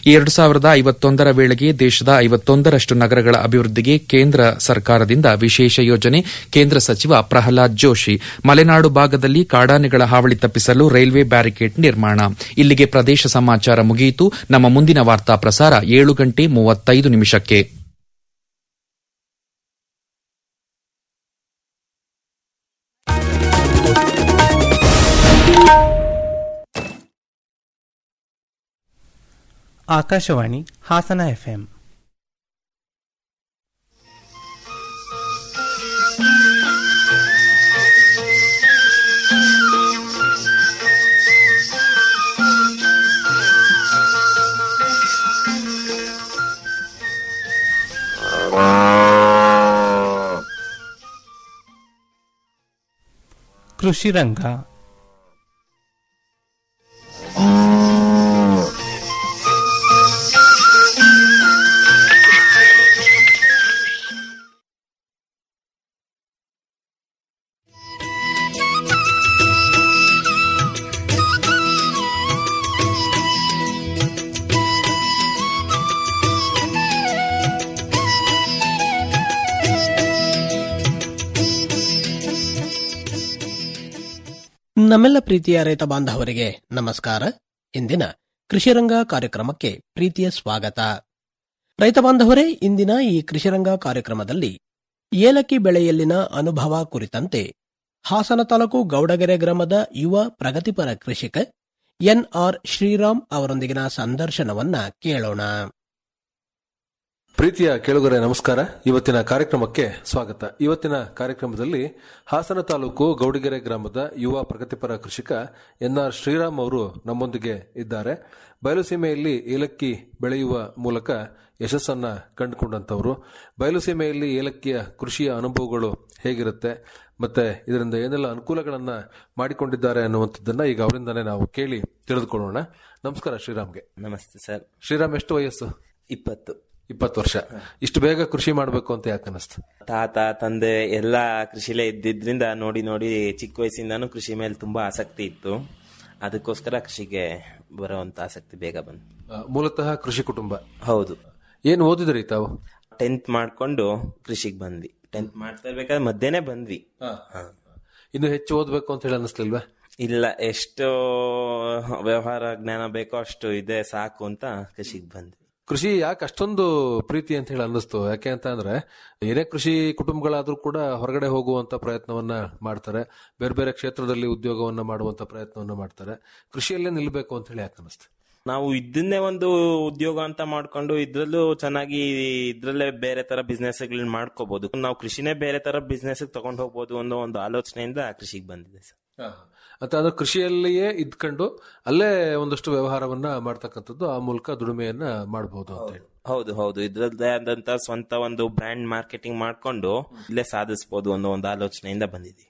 ಎರಡು ಸಾವಿರದ ಐವತ್ತೊಂದರ ವೇಳೆಗೆ ದೇಶದ ಐವತ್ತೊಂದರಷ್ಟು ನಗರಗಳ ಅಭಿವೃದ್ಧಿಗೆ ಕೇಂದ್ರ ಸರ್ಕಾರದಿಂದ ವಿಶೇಷ ಯೋಜನೆ ಕೇಂದ್ರ ಸಚಿವ ಪ್ರಹ್ಲಾದ್ ಜೋಶಿ ಮಲೆನಾಡು ಭಾಗದಲ್ಲಿ ಕಾಡಾನೆಗಳ ಹಾವಳಿ ತಪ್ಪಿಸಲು ರೈಲ್ವೆ ಬ್ಯಾರಿಕೇಡ್ ನಿರ್ಮಾಣ ಇಲ್ಲಿಗೆ ಪ್ರದೇಶ ಸಮಾಚಾರ ಮುಗಿಯಿತು ನಮ್ಮ ಮುಂದಿನ ವಾರ್ತಾ ಪ್ರಸಾರ ಏಳು ಗಂಟೆ ಮೂವತ್ತೈದು ನಿಮಿಷಕ್ಕೆ ಆಕಾಶವಾಣಿ ಹಾಸನ ಎಫ್ಎಂ ಕೃಷಿ ರಂಗ ನಮ್ಮೆಲ್ಲ ಪ್ರೀತಿಯ ರೈತ ಬಾಂಧವರಿಗೆ ನಮಸ್ಕಾರ ಇಂದಿನ ಕೃಷಿರಂಗ ಕಾರ್ಯಕ್ರಮಕ್ಕೆ ಪ್ರೀತಿಯ ಸ್ವಾಗತ ರೈತ ಬಾಂಧವರೇ ಇಂದಿನ ಈ ಕೃಷಿರಂಗ ಕಾರ್ಯಕ್ರಮದಲ್ಲಿ ಏಲಕ್ಕಿ ಬೆಳೆಯಲ್ಲಿನ ಅನುಭವ ಕುರಿತಂತೆ ಹಾಸನ ತಾಲೂಕು ಗೌಡಗೆರೆ ಗ್ರಾಮದ ಯುವ ಪ್ರಗತಿಪರ ಕೃಷಿಕ ಎನ್ಆರ್ ಶ್ರೀರಾಮ್ ಅವರೊಂದಿಗಿನ ಸಂದರ್ಶನವನ್ನ ಕೇಳೋಣ ಪ್ರೀತಿಯ ಕೇಳುಗರೆ ನಮಸ್ಕಾರ ಇವತ್ತಿನ ಕಾರ್ಯಕ್ರಮಕ್ಕೆ ಸ್ವಾಗತ ಇವತ್ತಿನ ಕಾರ್ಯಕ್ರಮದಲ್ಲಿ ಹಾಸನ ತಾಲೂಕು ಗೌಡಿಗೆರೆ ಗ್ರಾಮದ ಯುವ ಪ್ರಗತಿಪರ ಕೃಷಿಕ ಎನ್ಆರ್ ಶ್ರೀರಾಮ್ ಅವರು ನಮ್ಮೊಂದಿಗೆ ಇದ್ದಾರೆ ಬಯಲುಸೀಮೆಯಲ್ಲಿ ಏಲಕ್ಕಿ ಬೆಳೆಯುವ ಮೂಲಕ ಯಶಸ್ಸನ್ನ ಕಂಡುಕೊಂಡಂತವರು ಬಯಲುಸೀಮೆಯಲ್ಲಿ ಏಲಕ್ಕಿಯ ಕೃಷಿಯ ಅನುಭವಗಳು ಹೇಗಿರುತ್ತೆ ಮತ್ತೆ ಇದರಿಂದ ಏನೆಲ್ಲ ಅನುಕೂಲಗಳನ್ನ ಮಾಡಿಕೊಂಡಿದ್ದಾರೆ ಅನ್ನುವಂಥದ್ದನ್ನ ಈಗ ಅವರಿಂದಾನೇ ನಾವು ಕೇಳಿ ತಿಳಿದುಕೊಳ್ಳೋಣ ನಮಸ್ಕಾರ ಶ್ರೀರಾಮ್ಗೆ ನಮಸ್ತೆ ಸರ್ ಶ್ರೀರಾಮ್ ಎಷ್ಟು ವಯಸ್ಸು ಇಪ್ಪತ್ತು ಇಪ್ಪತ್ತು ವರ್ಷ ಇಷ್ಟು ಬೇಗ ಕೃಷಿ ಮಾಡಬೇಕು ಅಂತ ಯಾಕೆ ಅನಿಸ್ತು ತಾತ ತಂದೆ ಎಲ್ಲ ಕೃಷಿಲೇ ಇದ್ದಿದ್ರಿಂದ ನೋಡಿ ನೋಡಿ ಚಿಕ್ಕ ವಯಸ್ಸಿಂದಾನು ಕೃಷಿ ಮೇಲೆ ತುಂಬಾ ಆಸಕ್ತಿ ಇತ್ತು ಅದಕ್ಕೋಸ್ಕರ ಕೃಷಿಗೆ ಬರುವಂತ ಆಸಕ್ತಿ ಬೇಗ ಬಂತು ಆ, ಮೂಲತಃ ಕೃಷಿ ಕುಟುಂಬ ಹೌದು ಏನು ಓದಿದ್ರಿ ತಾವು ಟೆಂತ್ ಮಾಡ್ಕೊಂಡು ಕೃಷಿಗೆ ಬಂದ್ವಿ ಟೆಂತ್ ಮಾಡ್ತಾ ಇರ್ಬೇಕಾದ್ರೆ ಮಧ್ಯೆನೆ ಬಂದ್ವಿ ಹಾ. ಇನ್ನು ಹೆಚ್ಚು ಓದ್ಬೇಕು ಅಂತ ಹೇಳಿ ಅನಿಸ್ಲಿಲ್ವಾ ಇಲ್ಲ ಎಷ್ಟು ವ್ಯವಹಾರ ಜ್ಞಾನ ಬೇಕೋ ಅಷ್ಟು ಇದೆ ಸಾಕು ಅಂತ ಕೃಷಿಗೆ ಬಂದ್ವಿ ಕೃಷಿ ಯಾಕೆ ಅಷ್ಟೊಂದು ಪ್ರೀತಿ ಅಂತ ಹೇಳಿ ಅನ್ನಿಸ್ತು ಯಾಕೆ ಅಂತ ಅಂದ್ರೆ ಏನೇ ಕೃಷಿ ಕುಟುಂಬಗಳಾದ್ರೂ ಕೂಡ ಹೊರಗಡೆ ಹೋಗುವಂತ ಪ್ರಯತ್ನವನ್ನ ಮಾಡ್ತಾರೆ ಬೇರೆ ಬೇರೆ ಕ್ಷೇತ್ರದಲ್ಲಿ ಉದ್ಯೋಗವನ್ನ ಮಾಡುವಂತ ಪ್ರಯತ್ನವನ್ನ ಮಾಡ್ತಾರೆ ಕೃಷಿಯಲ್ಲೇ ನಿಲ್ಬೇಕು ಅಂತ ಹೇಳಿ ಯಾಕೆ ಅನಿಸ್ತು ನಾವು ಇದನ್ನೇ ಒಂದು ಉದ್ಯೋಗ ಅಂತ ಮಾಡ್ಕೊಂಡು ಇದ್ರಲ್ಲೂ ಚೆನ್ನಾಗಿ ಇದ್ರಲ್ಲೇ ಬೇರೆ ತರ ಬಿಸ್ನೆಸ್ ಗಳನ್ನ ಮಾಡ್ಕೋಬಹುದು ನಾವು ಕೃಷಿನೇ ಬೇರೆ ತರ ಬಿಸ್ನೆಸ್ ತಗೊಂಡು ಹೋಗ್ಬೋದು ಅನ್ನೋ ಒಂದು ಆಲೋಚನೆಯಿಂದ ಕೃಷಿಗೆ ಬಂದಿದೆ ಸರ್ ಅಂತ ಅಂದ್ರೆ ಕೃಷಿಯಲ್ಲಿಯೇ ಇದ್ಕೊಂಡು ಅಲ್ಲೇ ಒಂದಷ್ಟು ವ್ಯವಹಾರವನ್ನ ಮಾಡ್ತಕ್ಕಂಥದ್ದು ಆ ಮೂಲಕ ದುಡಿಮೆಯನ್ನ ಮಾಡಬಹುದು ಅಂತ ಹೇಳಿ ಹೌದು ಹೌದು ಇದ್ರದ್ದೇ ಆದಂತ ಸ್ವಂತ ಒಂದು ಬ್ರ್ಯಾಂಡ್ ಮಾರ್ಕೆಟಿಂಗ್ ಮಾಡ್ಕೊಂಡು ಇಲ್ಲೇ ಸಾಧಿಸಬಹುದು ಅನ್ನೋ ಒಂದು ಆಲೋಚನೆಯಿಂದ ಬಂದಿದ್ದೀವಿ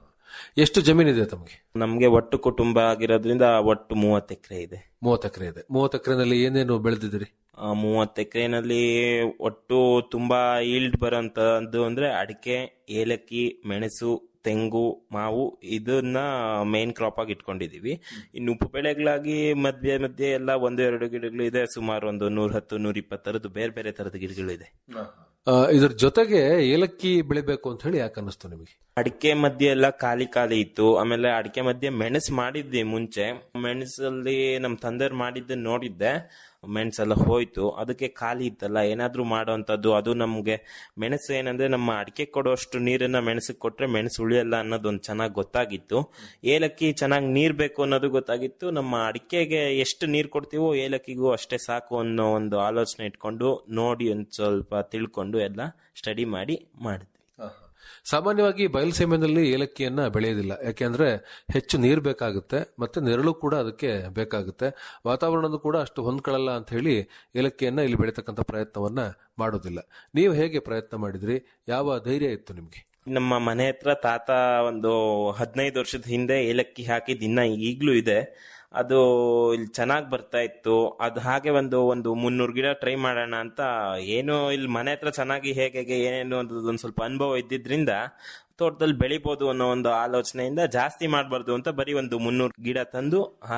ಎಷ್ಟು ಜಮೀನಿದೆ ತಮಗೆ ನಮ್ಗೆ ಒಟ್ಟು ಕುಟುಂಬ ಆಗಿರೋದ್ರಿಂದ ಒಟ್ಟು ಮೂವತ್ತು ಎಕರೆ ಇದೆ ಮೂವತ್ತು ಎಕರೆ ಇದೆ ಮೂವತ್ತು ಎಕರೆನಲ್ಲಿ ಏನೇನು ಬೆಳೆದಿದ್ದೀರಿ ಆ ಮೂವತ್ತು ಎಕರೆನಲ್ಲಿ ಒಟ್ಟು ತುಂಬಾ ಈಲ್ಡ್ ಬರೋಂತದ್ದು ಅಂದ್ರೆ ಅಡಿಕೆ ಏಲಕ್ಕಿ ಮೆಣಸು ತೆಂಗು ಮಾವು ಇದನ್ನ ಮೇನ್ ಕ್ರಾಪ್ ಆಗಿ ಇಟ್ಕೊಂಡಿದೀವಿ ಇನ್ನು ಉಪು ಬೆಳೆಗಳಾಗಿ ಮಧ್ಯೆ ಮಧ್ಯೆ ಎಲ್ಲ ಒಂದು ಎರಡು ಗಿಡಗಳು ಇದೆ ಸುಮಾರು ಒಂದು ನೂರ ಹತ್ತು ನೂರ ಇಪ್ಪತ್ತರದ್ದು ಬೇರೆ ಬೇರೆ ತರದ ಗಿಡಗಳು ಇದೆ ಆ, ಇದ್ರ ಜೊತೆಗೆ ಏಲಕ್ಕಿ ಬೆಳಿಬೇಕು ಅಂತ ಹೇಳಿ ಯಾಕೆ ಅನ್ನಿಸ್ತು ನಿಮಗೆ ಅಡಿಕೆ ಮಧ್ಯೆ ಎಲ್ಲ ಖಾಲಿ ಖಾಲಿ ಇತ್ತು ಆಮೇಲೆ ಅಡಿಕೆ ಮಧ್ಯೆ ಮೆಣಸು ಮಾಡಿದ್ವಿ ಮುಂಚೆ ಮೆಣಸಲ್ಲಿ ನಮ್ ತಂದೆಯವ್ರು ಮಾಡಿದ್ದೆ ನೋಡಿದ್ದೆ ಮೆಣಸೆಲ್ಲ ಹೋಯ್ತು ಅದಕ್ಕೆ ಖಾಲಿ ಇತ್ತಲ್ಲ ಏನಾದ್ರೂ ಮಾಡೋಂಥದ್ದು ಅದು ನಮ್ಗೆ ಮೆಣಸು ಏನಂದ್ರೆ ನಮ್ಮ ಅಡಿಕೆ ಕೊಡೋಷ್ಟು ನೀರನ್ನ ಮೆಣಸಿಗೆ ಕೊಟ್ರೆ ಮೆಣಸು ಉಳಿಯಲ್ಲ ಅನ್ನೋದು ಒಂದು ಚೆನ್ನಾಗಿ ಗೊತ್ತಾಗಿತ್ತು ಏಲಕ್ಕಿ ಚೆನ್ನಾಗಿ ನೀರ್ ಬೇಕು ಅನ್ನೋದು ಗೊತ್ತಾಗಿತ್ತು ನಮ್ಮ ಅಡಿಕೆಗೆ ಎಷ್ಟು ನೀರ್ ಕೊಡ್ತೀವೋ ಏಲಕ್ಕಿಗೂ ಅಷ್ಟೇ ಸಾಕು ಅನ್ನೋ ಒಂದು ಆಲೋಚನೆ ಇಟ್ಕೊಂಡು ನೋಡಿ ಒಂದ್ ಸ್ವಲ್ಪ ತಿಳ್ಕೊಂಡು ಎಲ್ಲ ಸ್ಟಡಿ ಮಾಡಿ ಮಾಡಿದ್ವಿ ಸಾಮಾನ್ಯವಾಗಿ ಬಯಲುಸೀಮೆನಲ್ಲಿ ಏಲಕ್ಕಿಯನ್ನ ಬೆಳೆಯೋದಿಲ್ಲ ಯಾಕೆಂದ್ರೆ ಹೆಚ್ಚು ನೀರು ಬೇಕಾಗುತ್ತೆ ಮತ್ತೆ ನೆರಳು ಕೂಡ ಅದಕ್ಕೆ ಬೇಕಾಗುತ್ತೆ ವಾತಾವರಣದ ಕೂಡ ಅಷ್ಟು ಹೊಂದ್ಕೊಳ್ಳಲ್ಲ ಅಂತ ಹೇಳಿ ಏಲಕ್ಕಿಯನ್ನ ಇಲ್ಲಿ ಬೆಳೀತಕ್ಕಂಥ ಪ್ರಯತ್ನವನ್ನ ಮಾಡೋದಿಲ್ಲ ನೀವು ಹೇಗೆ ಪ್ರಯತ್ನ ಮಾಡಿದ್ರಿ ಯಾವ ಧೈರ್ಯ ಇತ್ತು ನಿಮ್ಗೆ ನಮ್ಮ ಮನೆ ಹತ್ರ ತಾತ ಒಂದು ಹದಿನೈದು ವರ್ಷದ ಹಿಂದೆ ಏಲಕ್ಕಿ ಹಾಕಿದ್ ಇನ್ನ ಈಗ್ಲೂ ಇದೆ ಅದು ಇಲ್ಲಿ ಚೆನ್ನಾಗಿ ಬರ್ತಾ ಇತ್ತು ಅದು ಹಾಗೆ ಒಂದು ಒಂದು ಮುನ್ನೂರು ಗಿಡ ಟ್ರೈ ಮಾಡೋಣ ಅಂತ ಏನು ಇಲ್ಲಿ ಮನೆ ಹತ್ರ ಚೆನ್ನಾಗಿ ಹೇಗೆ ಹೇಗೆ ಏನೇನು ಒಂದು ಒಂದು ಸ್ವಲ್ಪ ಅನುಭವ ಇದ್ದಿದ್ರಿಂದ ತೋಟದಲ್ಲಿ ಬೆಳಿಬೋದು ಅನ್ನೋ ಒಂದು ಆಲೋಚನೆಯಿಂದ ಜಾಸ್ತಿ ಮಾಡಬಾರ್ದು ಅಂತ ಬರೀ ಒಂದು ಮುನ್ನೂರು ಗಿಡ ತಂದು ಹಾಕಿ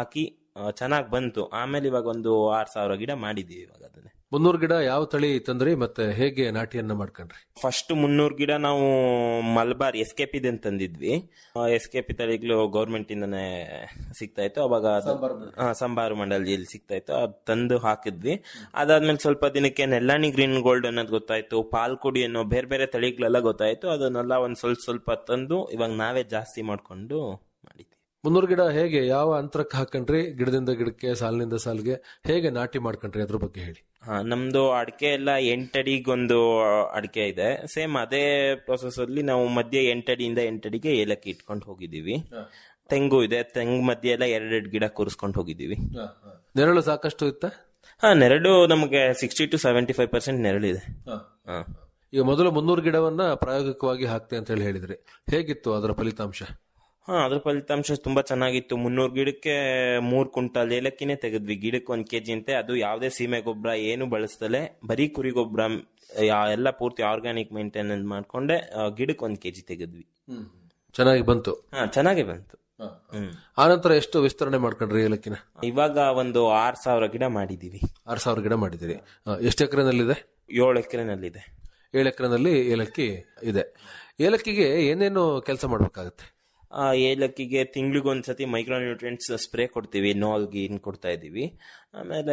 ಚೆನ್ನಾಗಿ ಬಂತು ಆಮೇಲೆ ಇವಾಗ ಒಂದು ಆರ್ ಸಾವಿರ ಗಿಡ ಮಾಡಿದೀವಿ ಇವಾಗ ಅದನ್ನೇ ಮುನ್ನೂರು ಗಿಡ ಯಾವ ತಳಿ ತಂದ್ರಿ ಮತ್ತೆ ಹೇಗೆ ನಾಟಿಯನ್ನ ಮಾಡ್ಕೊಂಡ್ರಿ ಫಸ್ಟ್ ಮುನ್ನೂರು ಗಿಡ ನಾವು ಮಲ್ಬಾರ್ ಎಸ್ ಕೆ ಪಿ ತಂದಿದ್ವಿ ಎಸ್ ಕೆ ಪಿ ತಳಿಗಳು ಗೌರ್ಮೆಂಟ್ ಇಂದಾನೆ ಸಿಗ್ತಾ ಇತ್ತು ಅವಾಗ ಅದು- ಹಾ, ಸಂಬಾರು ಮಂಡಳಿಯಲ್ಲಿ ಸಿಗ್ತಾ ಇತ್ತು ಅದು ತಂದು ಹಾಕಿದ್ವಿ ಅದಾದ್ಮೇಲೆ ಸ್ವಲ್ಪ ದಿನಕ್ಕೆ ನೆಲ್ಲಾಣಿ ಗ್ರೀನ್ ಗೋಲ್ಡ್ ಅನ್ನೋದು ಗೊತ್ತಾಯ್ತು ಪಾಲ್ಕುಡಿ ಅನ್ನೋ ಬೇರೆ ಬೇರೆ ತಳಿಗಳೆಲ್ಲ ಗೊತ್ತಾಯ್ತು ಅದನ್ನೆಲ್ಲ ಒಂದ್ ಸ್ವಲ್ಪ ಸ್ವಲ್ಪ ತಂದು ಇವಾಗ ನಾವೇ ಜಾಸ್ತಿ ಮಾಡ್ಕೊಂಡು ಮಾಡಿದ್ವಿ ಮುನ್ನೂರು ಗಿಡ ಹೇಗೆ ಯಾವ ಅಂತರಕ್ಕೆ ಹಾಕೊಂಡ್ರಿ ಗಿಡದಿಂದ ಗಿಡಕ್ಕೆ ಸಾಲಿನಿಂದ ಸಾಲಿಗೆ ಹೇಗೆ ನಾಟಿ ಮಾಡ್ಕೊಂಡ್ರಿ ಅದ್ರ ಬಗ್ಗೆ ಹೇಳಿ ಹಾ ನಮ್ದು ಅಡಿಕೆ ಎಲ್ಲ ಎಂಟಡಿಗೊಂದು ಅಡಿಕೆ ಇದೆ ಸೇಮ್ ಅದೇ ಪ್ರೊಸೆಸ್ ಅಲ್ಲಿ ನಾವು ಮಧ್ಯೆ ಎಂಟಡಿಯಿಂದ ಎಂಟಡಿಗೆ ಏಲಕ್ಕಿ ಇಟ್ಕೊಂಡು ಹೋಗಿದೀವಿ ತೆಂಗು ಇದೆ ತೆಂಗು ಮಧ್ಯೆ ಎಲ್ಲ ಎರಡೆರಡು ಗಿಡ ಕೂರಿಸ್ಕೊಂಡು ಹೋಗಿದೀವಿ ನೆರಳು ಸಾಕಷ್ಟು ಇತ್ತ ಹಾ ನೆರಳು ನಮಗೆ sixty to seventy five percent ನೆರಳಿದೆ ಹಾ ಈಗ ಮೊದಲು ಮುನ್ನೂರು ಗಿಡವನ್ನ ಪ್ರಾಯೋಗಿಕವಾಗಿ ಹಾಕ್ತೆ ಅಂತ ಹೇಳಿ ಹೇಳಿದ್ರಿ ಹೇಗಿತ್ತು ಅದರ ಫಲಿತಾಂಶ ಹಾ ಅದ್ರ ಫಲಿತಾಂಶ ತುಂಬಾ ಚೆನ್ನಾಗಿತ್ತು ಮುನ್ನೂರು ಗಿಡಕ್ಕೆ ಮೂರ್ ಕುಂಟಲ್ ಏಲಕ್ಕಿನೇ ತೆಗೆದ್ವಿ ಗಿಡಕ್ಕೆ ಒಂದ್ ಕೆಜಿ ಅಂತೆ ಅದು ಯಾವುದೇ ಸೀಮೆ ಗೊಬ್ಬರ ಏನು ಬಳಸ್ದಲೆ ಬರೀ ಕುರಿ ಗೊಬ್ಬರ ಎಲ್ಲ ಪೂರ್ತಿ ಆರ್ಗ್ಯಾನಿಕ್ ಮೇಂಟೆನೆನ್ಸ್ ಮಾಡ್ಕೊಂಡೆ ಆ, ಗಿಡಕ್ಕೆ ಒಂದ್ ಕೆಜಿ ತೆಗೆದ್ವಿ ಚೆನ್ನಾಗಿ ಬಂತು ಹಾ ಚೆನ್ನಾಗೇ ಬಂತು ಹ್ಮ್ ಆನಂತರ ಎಷ್ಟು ವಿಸ್ತರಣೆ ಮಾಡ್ಕೊಂಡ್ರಿ ಏಲಕ್ಕಿನ ಇವಾಗ ಒಂದು ಆರ್ ಸಾವಿರ ಗಿಡ ಮಾಡಿದೀವಿ ಆರು ಸಾವಿರ ಗಿಡ ಮಾಡಿದಿರಿ ಆ, ಎಷ್ಟು ಎಕರೆನಲ್ಲಿದೆ ಏಳು ಎಕರೆನಲ್ಲಿದೆ ಏಳು ಎಕರೆನಲ್ಲಿ ಏಲಕ್ಕಿ ಇದೆ ಏಲಕ್ಕಿಗೆ ಏನೇನು ಕೆಲಸ ಮಾಡ್ಬೇಕಾಗತ್ತೆ ಆ ಏಲಕ್ಕಿಗೆ ತಿಂಗ್ಳಿಗೊಂದ್ಸತಿ ಮೈಕ್ರೋ ನ್ಯೂಟ್ರಿಯೆಂಟ್ಸ್ ಸ್ಪ್ರೇ ಕೊಡ್ತೀವಿ ನೋಲ್ ಗೀನ್ ಕೊಡ್ತಾ ಇದೀವಿ ಆಮೇಲೆ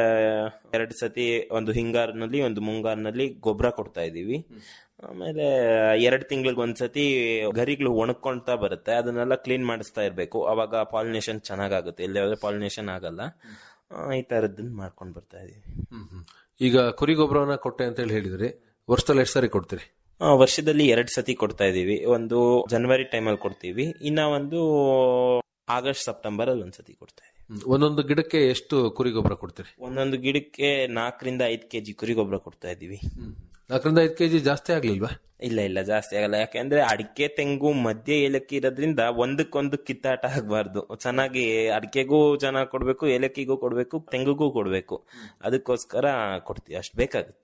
ಎರಡು ಸತಿ ಒಂದು ಹಿಂಗಾರಿನಲ್ಲಿ ಒಂದು ಮುಂಗಾರಿನಲ್ಲಿ ಗೊಬ್ಬರ ಕೊಡ್ತಾ ಇದೀವಿ ಆಮೇಲೆ ಎರಡು ತಿಂಗಳಿಗೆ ಒಂದ್ಸತಿ ಗರಿಗಳು ಒಣಕೊಳ್ತಾ ಬರುತ್ತೆ ಅದನ್ನೆಲ್ಲ ಕ್ಲೀನ್ ಮಾಡಿಸ್ತಾ ಇರ್ಬೇಕು ಅವಾಗ ಪಾಲಿನೇಷನ್ ಚೆನ್ನಾಗಾಗುತ್ತೆ ಎಲ್ಲಿ ಹೋದ್ರೆ ಪಾಲಿನೇಷನ್ ಆಗಲ್ಲ ಆ, ಈ ತರದ್ದನ್ನ ಮಾಡ್ಕೊಂಡು ಬರ್ತಾ ಇದೀವಿ ಈಗ ಕುರಿ ಗೊಬ್ಬರವನ್ನ ಕೊಟ್ಟೆ ಅಂತ ಹೇಳಿ ಹೇಳಿದ್ರಿ ವರ್ಷದಲ್ಲಿ ಎಷ್ಟು ಸಾರಿ ಕೊಡ್ತೀರಿ ಆ, ವರ್ಷದಲ್ಲಿ ಎರಡ್ ಸತಿ ಕೊಡ್ತಾ ಇದೀವಿ ಒಂದು ಜನವರಿ ಟೈಮಲ್ಲಿ ಕೊಡ್ತೀವಿ ಇನ್ನ ಒಂದು ಆಗಸ್ಟ್ ಸೆಪ್ಟೆಂಬರ್ ಅಲ್ಲಿ ಒಂದ್ಸತಿ ಕೊಡ್ತಾ ಇದೀವಿ ಹ್ಮ್. ಒಂದೊಂದು ಗಿಡಕ್ಕೆ ಎಷ್ಟು ಕುರಿ ಗೊಬ್ಬರ ಕೊಡ್ತೀರಿ ಒಂದೊಂದು ಗಿಡಕ್ಕೆ ನಾಲ್ಕರಿಂದ ಐದು ಕೆಜಿ ಕುರಿ ಗೊಬ್ಬರ ಕೊಡ್ತಾ ಇದೀವಿ ನಾಲ್ಕರಿಂದ ಐದು ಕೆಜಿ ಜಾಸ್ತಿ ಆಗ್ಲಿಲ್ವಾ ಇಲ್ಲ ಇಲ್ಲ ಜಾಸ್ತಿ ಆಗಲ್ಲ ಯಾಕೆಂದ್ರೆ ಅಡಿಕೆ ತೆಂಗು ಮಧ್ಯೆ ಏಲಕ್ಕಿ ಇರೋದ್ರಿಂದ ಒಂದಕ್ಕೊಂದು ಕಿತ್ತಾಟ ಆಗ್ಬಾರ್ದು ಚೆನ್ನಾಗಿ ಅಡಿಕೆಗೂ ಚೆನ್ನಾಗಿ ಕೊಡ್ಬೇಕು ಏಲಕ್ಕಿಗೂ ಕೊಡ್ಬೇಕು ತೆಂಗುಗೂ ಕೊಡ್ಬೇಕು ಅದಕ್ಕೋಸ್ಕರ ಕೊಡ್ತೀವಿ ಅಷ್ಟು ಬೇಕಾಗುತ್ತೆ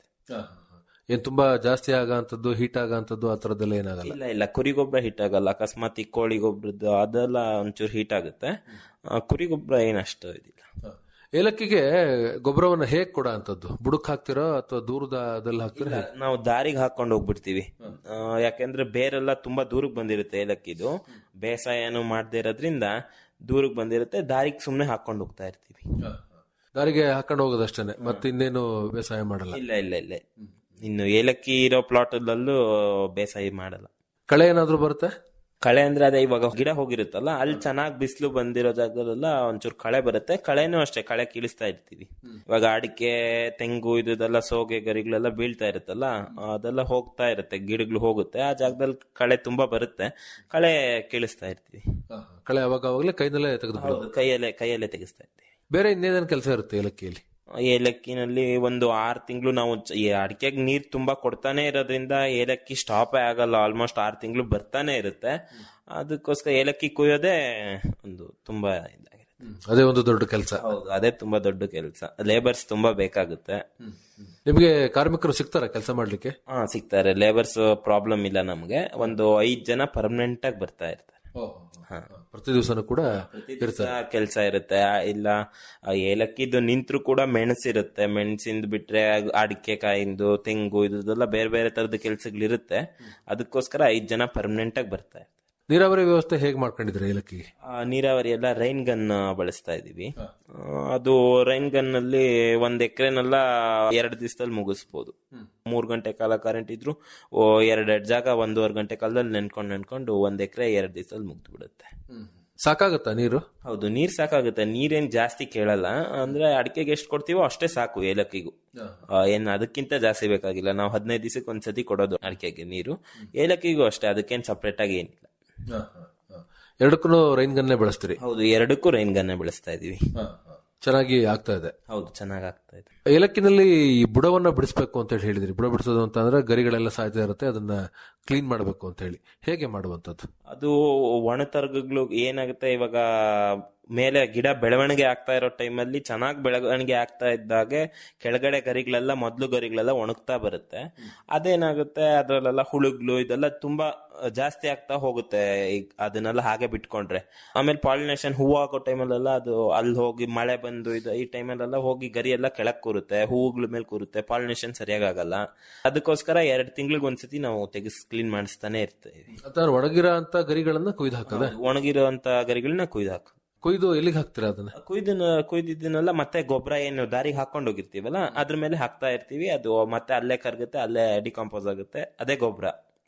ಏನ್ ತುಂಬಾ ಜಾಸ್ತಿ ಆಗಂತದ್ದು ಹೀಟ್ ಆಗಂತದ್ದು ಆ ತರದ್ದೆಲ್ಲ ಏನಾಗಲ್ಲ ಇಲ್ಲ ಇಲ್ಲ ಕುರಿ ಗೊಬ್ಬರ ಹಿಟ್ ಆಗಲ್ಲ ಅಕಸ್ಮಾತ್ ಈ ಕೋಳಿ ಗೊಬ್ಬರದ್ದು ಅದೆಲ್ಲ ಒಂಚೂರು ಹೀಟ್ ಆಗುತ್ತೆ ಆ, ಕುರಿ ಗೊಬ್ಬರ ಏನಷ್ಟು ಇದಿಲ್ಲ ಏಲಕ್ಕಿಗೆ ಗೊಬ್ಬರವನ್ನ ಹೇಗ್ ಕೊಡ ಅಂತದ್ದು ಬುಡಕ್ ಹಾಕ್ತಿರೋ ಅಥವಾ ದೂರದಲ್ಲಿ ಹಾಕ್ತಿರೋ ಹೇಗೆ? ನಾವು ದಾರಿಗೆ ಹಾಕೊಂಡು ಹೋಗ್ಬಿಡ್ತೀವಿ ಆ, ಯಾಕೆಂದ್ರೆ ಬೇರೆಲ್ಲ ತುಂಬಾ ದೂರಕ್ಕೆ ಬಂದಿರುತ್ತೆ ಏಲಕ್ಕಿದು ಬೇಸಾಯನು ಮಾಡದೇ ಇರೋದ್ರಿಂದ ದೂರಕ್ಕೆ ಬಂದಿರುತ್ತೆ ದಾರಿಗೆ ಸುಮ್ನೆ ಹಾಕೊಂಡು ಹೋಗ್ತಾ ಇರ್ತೀವಿ ದಾರಿಗೆ ಹಾಕೊಂಡು ಹೋಗೋದಷ್ಟೇನೆ ಮತ್ತೆ ಇನ್ನೇನು ಬೇಸಾಯ ಮಾಡಲ್ಲ ಇಲ್ಲ ಇಲ್ಲ ಇಲ್ಲ ಇನ್ನು ಏಲಕ್ಕಿ ಇರೋ ಪ್ಲಾಟ್ ಅಲ್ಲೂ ಬೇಸಾಯ ಮಾಡಲ್ಲ ಕಳೆ ಏನಾದ್ರೂ ಬರುತ್ತೆ ಕಳೆ ಅಂದ್ರೆ ಅದೇ ಇವಾಗ ಗಿಡ ಹೋಗಿರುತ್ತಲ್ಲ ಅಲ್ಲಿ ಚೆನ್ನಾಗಿ ಬಿಸಿಲು ಬಂದಿರೋ ಜಾಗದಲ್ಲೆಲ್ಲ ಒಂಚೂರು ಕಳೆ ಬರುತ್ತೆ ಕಳೆನೂ ಅಷ್ಟೇ ಕಳೆ ಕೀಳಿಸ್ತಾ ಇರ್ತೀವಿ ಇವಾಗ ಅಡಿಕೆ ತೆಂಗು ಇದೆಲ್ಲ ಸೋಗೆ ಗರಿಗಳೆಲ್ಲ ಬೀಳ್ತಾ ಇರುತ್ತಲ್ಲ ಅದೆಲ್ಲ ಹೋಗ್ತಾ ಇರುತ್ತೆ ಗಿಡಗಳು ಹೋಗುತ್ತೆ ಆ ಜಾಗದಲ್ಲಿ ಕಳೆ ತುಂಬಾ ಬರುತ್ತೆ ಕಳೆ ಕೀಳಿಸ್ತಾ ಇರ್ತೀವಿ ಕಳೆ ಅವಾಗ ಅವಾಗಲೇ ಕೈನಲ್ಲೇ ತೆಗೆದು ಬಿಡೋದು ಕೈಯಲ್ಲೇ ಕೈಯಲ್ಲೇ ತೆಗಿಸ್ತಾ ಇರ್ತೀವಿ ಬೇರೆ ಇನ್ನೇನೇನು ಕೆಲಸ ಇರುತ್ತೆ ಏಲಕ್ಕಿಯಲ್ಲಿ ಏಲಕ್ಕಿನಲ್ಲಿ ಒಂದು ಆರು ತಿಂಗಳು ನಾವು ಚ- ಈ ಅಡಿಕೆಗೆ ನೀರ್ ತುಂಬಾ ಕೊಡ್ತಾನೆ ಇರೋದ್ರಿಂದ ಏಲಕ್ಕಿ ಸ್ಟಾಪೇ ಆಗಲ್ಲ ಆಲ್ಮೋಸ್ಟ್ ಆರು ತಿಂಗಳು ಬರ್ತಾನೆ ಇರುತ್ತೆ ಅದಕ್ಕೋಸ್ಕರ ಏಲಕ್ಕಿ ಕುಯ್ಯೋದೇ ಒಂದು ತುಂಬಾ ಇದಾಗಿರುತ್ತೆ ಅದೇ ಒಂದು ದೊಡ್ಡ ಕೆಲಸ ಹೌದು ಅದೇ ತುಂಬಾ ದೊಡ್ಡ ಕೆಲಸ ಲೇಬರ್ಸ್ ತುಂಬಾ ಬೇಕಾಗುತ್ತೆ ನಿಮಗೆ ಕಾರ್ಮಿಕರು ಸಿಗ್ತಾರ ಕೆಲಸ ಮಾಡ್ಲಿಕ್ಕೆ ಹಾ ಸಿಗ್ತಾರೆ ಲೇಬರ್ಸ್ ಪ್ರಾಬ್ಲಮ್ ಇಲ್ಲ ನಮ್ಗೆ ಒಂದು ಐದ್ ಜನ ಪರ್ಮನೆಂಟ್ ಆಗಿ ಬರ್ತಾ ಇರ್ತಾರೆ ಪ್ರತಿ ದಿವಸನೂ ಕೂಡ ಇರ್ತಾರೆ ಕೆಲಸ ಇರುತ್ತೆ ಆ, ಇಲ್ಲ ಆ, ಏಲಕ್ಕಿದು ನಿಂತ್ರು ಕೂಡ ಮೆಣಸಿರುತ್ತೆ ಮೆಣಸಿಂದ ಬಿಟ್ರೆ ಅಡಿಕೆ ಕಾಯಿಂದು ತೆಂಗು ಇದೆಲ್ಲ ಬೇರೆ ಬೇರೆ ತರದ ಕೆಲ್ಸಗಳಿರುತ್ತೆ ಅದಕ್ಕೋಸ್ಕರ ಐದ್ ಜನ ಪರ್ಮನೆಂಟ್ ಆಗಿ ಬರ್ತಾ ಇರ್ತಾರೆ ನೀರಾವರಿ ವ್ಯವಸ್ಥೆ ಹೇಗ್ ಮಾಡ್ಕೊಂಡಿದ್ರೆ ಏಲಕ್ಕಿಗೆ ಆ, ನೀರಾವರಿ ಎಲ್ಲ ರೈನ್ ಗನ್ ಬಳಸ್ತಾ ಇದೀವಿ ಆ, ಅದು ರೈನ್ ಗನ್ ಅಲ್ಲಿ ಒಂದ್ ಎಕರೆನೆಲ್ಲ ಎರಡ್ ದಿವಸದಲ್ಲಿ ಮುಗಿಸ್ಬೋದು ಮೂರ್ ಗಂಟೆ ಕಾಲ ಕರೆಂಟ್ ಇದ್ರು ಓ ಎರಡೆರಡು ಜಾಗ ಒಂದೂವರೆ ಗಂಟೆ ಕಾಲದಲ್ಲಿ ನೆನ್ಕೊಂಡು ನೆನ್ಕೊಂಡು ಒಂದ್ ಎಕರೆ ಎರಡ್ ದಿವಸದಲ್ಲಿ ಮುಗ್ದು ಬಿಡುತ್ತೆ ಸಾಕಾಗತ್ತಾ ನೀರು ಹೌದು ನೀರ್ ಸಾಕಾಗುತ್ತೆ ನೀರೇನ್ ಜಾಸ್ತಿ ಕೇಳಲ್ಲ ಅಂದ್ರೆ ಅಡಿಕೆಗೆ ಎಷ್ಟು ಕೊಡ್ತೀವೋ ಅಷ್ಟೇ ಸಾಕು ಏಲಕ್ಕಿಗೂ ಆ, ಏನ್ ಅದಕ್ಕಿಂತ ಜಾಸ್ತಿ ಬೇಕಾಗಿಲ್ಲ ನಾವು ಹದಿನೈದು ದಿವಸಕ್ಕೆ ಒಂದ್ಸತಿ ಕೊಡೋದು ಅಡಿಕೆಗೆ ನೀರು ಏಲಕ್ಕಿಗೂ ಅಷ್ಟೇ ಅದಕ್ಕೇನ್ ಸಪ್ರೇಟ್ ಆಗಿ ಏನಿಲ್ಲ ಎರಡಕ್ಕೂ ರೈನ್ ಗನ್ನೇ ಬಳಸ್ತೀರಿ ಹೌದು ಎರಡಕ್ಕೂ ರೈನ್ ಗನ್ನೇ ಬೆಳೆಸ್ತಾ ಇದೀವಿ ಚೆನ್ನಾಗಿ ಆಗ್ತಾ ಇದೆ ಹೌದು ಚೆನ್ನಾಗ್ ಆಗ್ತಾ ಇದೆ ಏಲಕ್ಕಿನಲ್ಲಿ ಈ ಬುಡವನ್ನ ಬಿಡಿಸ್ಬೇಕು ಅಂತ ಹೇಳಿ ಹೇಳಿದ್ರಿ ಬುಡ ಬಿಡಿಸೋದು ಅಂತ ಅಂದ್ರೆ ಗರಿಗಳೆಲ್ಲ ಸಾಯ್ತಾ ಇರುತ್ತೆ ಅದನ್ನ ಕ್ಲೀನ್ ಮಾಡಬೇಕು ಅಂತ ಹೇಳಿ ಹೇಗೆ ಮಾಡುವಂತದ್ದು ಅದು ಒಣತರ್ಗಗಳು ಏನಾಗುತ್ತೆ ಇವಾಗ ಮೇಲೆ ಗಿಡ ಬೆಳವಣಿಗೆ ಆಗ್ತಾ ಇರೋ ಟೈಮಲ್ಲಿ ಚೆನ್ನಾಗಿ ಬೆಳವಣಿಗೆ ಆಗ್ತಾ ಇದ್ದಾಗೆ ಕೆಳಗಡೆ ಗರಿಗಳೆಲ್ಲ ಮೊದಲು ಗರಿಗಳೆಲ್ಲ ಒಣಗ್ತಾ ಬರುತ್ತೆ ಅದೇನಾಗುತ್ತೆ ಅದರಲ್ಲೆಲ್ಲ ಹುಳುಗ್ಲು ಇದೆಲ್ಲ ತುಂಬಾ ಜಾಸ್ತಿ ಆಗ್ತಾ ಹೋಗುತ್ತೆ ಈಗ ಅದನ್ನೆಲ್ಲ ಹಾಗೆ ಬಿಟ್ಕೊಂಡ್ರೆ ಆಮೇಲೆ ಪಾಲಿನೇಷನ್ ಹೂವು ಆಗೋ ಟೈಮಲ್ಲೆಲ್ಲ ಅದು ಅಲ್ಲಿ ಹೋಗಿ ಮಳೆ ಬಂದು ಇದು ಈ ಟೈಮಲ್ಲೆಲ್ಲ ಹೋಗಿ ಗರಿ ಎಲ್ಲ ಕೆಳಕ್ ಕೂರುತ್ತೆ ಹೂವುಗಳ ಮೇಲೆ ಕೂರುತ್ತೆ ಪಾಲಿನೇಷನ್ ಸರಿಯಾಗಿ ಆಗಲ್ಲ ಅದಕ್ಕೋಸ್ಕರ ಎರಡು ತಿಂಗಳಿಗೆ ಒಂದ್ಸತಿ ನಾವು ತೆಗೆಸ್ ಕ್ಲೀನ್ ಮಾಡಿಸ್ತಾನೆ ಇರ್ತೀವಿ ಅಥವಾ ಒಣಗಿರೋ ಅಂತ ಗರಿಗಳನ್ನ ಕೊಯ್ದು ಹಾಕದ ಒಣಗಿರುವಂತ ಗರಿಗಳನ್ನ ಕುಯ್ದು ಹಾಕು ಕೊಯ್ದು ಎಲ್ಲಿಗೆ ಹಾಕ್ತೀರಾ ಅದನ್ನ ಕುಯ್ದನ್ನ ಕುಯ್ದಿದ್ದನ್ನೆಲ್ಲ ಮತ್ತೆ ಗೊಬ್ಬರ ಏನು ದಾರಿಗೆ ಹಾಕೊಂಡು ಹೋಗಿರ್ತೀವಲ್ಲ ಅದ್ರ ಮೇಲೆ ಹಾಕ್ತಾ ಇರ್ತೀವಿ ಅದು ಮತ್ತೆ ಅಲ್ಲೇ ಕರಗುತ್ತೆ ಅಲ್ಲೇ ಡಿಕಂಪೋಸ್ ಆಗುತ್ತೆ ಅದೇ ಗೊಬ್ಬರ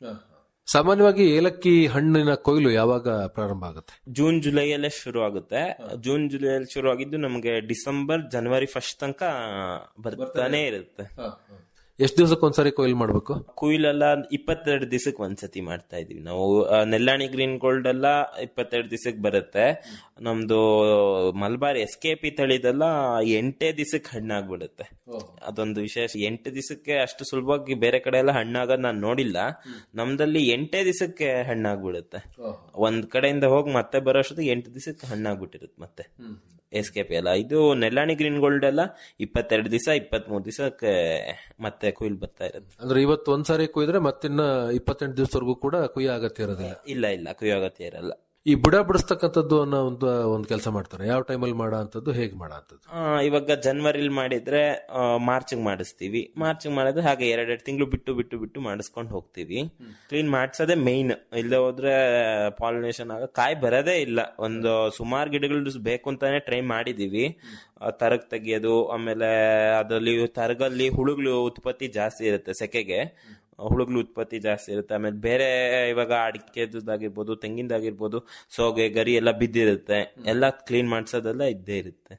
ಸಾಮಾನ್ಯವಾಗಿ ಏಲಕ್ಕಿ ಹಣ್ಣಿನ ಕೊಯ್ಲು ಯಾವಾಗ ಪ್ರಾರಂಭ ಆಗುತ್ತೆ ಜೂನ್ ಜುಲೈಯಲ್ಲೇ ಶುರು ಆಗುತ್ತೆ ಜೂನ್ ಜುಲೈಯಲ್ಲಿ ಶುರು ಆಗಿದ್ದು ನಮಗೆ ಡಿಸೆಂಬರ್ ಜನವರಿ ಫಸ್ಟ್ ತನಕ ಬರ್ತಾನೆ ಇರುತ್ತೆ ಎಷ್ಟು ದಿವಸಕ್ಕೊಂದ್ಸರಿ ಕೊಯ್ಲು ಮಾಡ್ಬೇಕು ಕುಯ್ಲೆಲ್ಲ ಇಪ್ಪತ್ತೆರಡು ದಿವಸಕ್ಕೆ ಒಂದ್ಸತಿ ಮಾಡ್ತಾ ಇದೀವಿ ನಾವು ಆ, ನೆಲ್ಲಾಣಿ ಗ್ರೀನ್ ಗೋಲ್ಡ್ ಎಲ್ಲ ಇಪ್ಪತ್ತೆರಡು ದಿವಸಕ್ಕೆ ಬರುತ್ತೆ ನಮ್ದು ಮಲ್ಬಾರ್ ಎಸ್ ಕೆ ಪಿ ತಳಿದೆಲ್ಲ ಎಂಟೇ ದಿವಸಕ್ಕೆ ಹಣ್ಣಾಗ್ಬಿಡುತ್ತೆ ಅದೊಂದು ವಿಶೇಷ ಎಂಟು ದಿವಸಕ್ಕೆ ಅಷ್ಟು ಸುಲಭವಾಗಿ ಬೇರೆ ಕಡೆ ಎಲ್ಲ ಹಣ್ಣಾಗೋದ್ ನಾನು ನೋಡಿಲ್ಲ ನಮ್ದಲ್ಲಿ ಎಂಟೇ ದಿವಸಕ್ಕೆ ಹಣ್ಣಾಗ್ಬಿಡುತ್ತೆ ಒಂದ್ ಕಡೆಯಿಂದ ಹೋಗಿ ಮತ್ತೆ ಬರೋಷ್ಟೊತ್ತಿಗೆ ಎಂಟು ದಿವಸಕ್ಕೆ ಹಣ್ಣಾಗ್ಬಿಟ್ಟಿರುತ್ತೆ ಮತ್ತೆ ಎಸ್ ಕೆ ಪಿ ಎಲ್ಲ ಇದು ನೆಲ್ಲಾಣಿ ಗ್ರೀನ್ ಗೋಲ್ಡ್ ಎಲ್ಲ ಇಪ್ಪತ್ತೆರಡು ದಿವಸ ಇಪ್ಪತ್ತ್ ಮೂರು ದಿವಸಕ್ಕೆ ಮತ್ತೆ ಕುಯ್ಲ್ ಬರ್ತಾ ಇರುತ್ತೆ ಅಂದ್ರೆ ಇವತ್ತು ಒಂದ್ಸಾರಿ ಕೊಯ್ದ್ರೆ ಮತ್ತಿನ್ನ ಇಪ್ಪತ್ತೆಂಟು ದಿವಸವರೆಗೂ ಕೂಡ ಕುಯ್ಯ ಅಗತ್ಯ ಇರೋದಿಲ್ಲ ಇಲ್ಲ ಇಲ್ಲ ಕುಯ್ಯೋ ಅಗತ್ಯ ಇರಲ್ಲ ಈ ಬುಡ ಬಿಡಿಸ್ತಕ್ಕಂಥದ್ದು ಅನ್ನೋ ಒಂದು ಒಂದು ಕೆಲಸ ಮಾಡ್ತಾರೆ ಯಾವ ಟೈಮಲ್ಲಿ ಮಾಡೋ ಅಂತದ್ದು ಹೇಗೆ ಮಾಡೋ ಅಂತದ್ದು ಆ, ಇವಾಗ ಜನವರಿಲಿ ಮಾಡಿದ್ರೆ ಮಾರ್ಚ್ ಮಾಡಿಸ್ತೀವಿ ಮಾರ್ಚ್ ಮಾಡಿದ್ರೆ ಹಾಗೆ ಎರಡೆರಡು ತಿಂಗಳು ಬಿಟ್ಟು ಬಿಟ್ಟು ಬಿಟ್ಟು ಮಾಡಿಸ್ಕೊಂಡು ಹೋಗ್ತೀವಿ ಕ್ಲೀನ್ ಮಾಡ್ಸೋದೇ ಮೇಯ್ನ್ ಇಲ್ಲದೆ ಹೋದ್ರೆ ಪಾಲಿನೇಷನ್ ಆಗ ಕಾಯಿ ಬರೋದೇ ಇಲ್ಲ ಒಂದು ಸುಮಾರು ಗಿಡಗಳು ಬೇಕು ಅಂತಾನೆ ಟ್ರೈ ಮಾಡಿದೀವಿ ಆ, ತರಗ್ ತೆಗಿಯೋದು ಆಮೇಲೆ ಅದರಲ್ಲಿ ತರಗಲ್ಲಿ ಹುಳುಗಳು ಉತ್ಪತ್ತಿ ಜಾಸ್ತಿ ಇರುತ್ತೆ ಸೆಕೆಗೆ ಹುಳುಗ್ಲು ಉತ್ಪತ್ತಿ ಜಾಸ್ತಿ ಇರುತ್ತೆ ಆಮೇಲೆ ಬೇರೆ ಇವಾಗ ಅಡಿಕೆದಾಗಿರ್ಬೋದು ತೆಂಗಿನದಾಗಿರ್ಬೋದು ಸೋಗೆ ಗರಿ ಎಲ್ಲ ಬಿದ್ದಿರುತ್ತೆ ಎಲ್ಲ ಕ್ಲೀನ್ ಮಾಡ್ಸೋದೆಲ್ಲ ಇದ್ದೇ ಇರುತ್ತೆ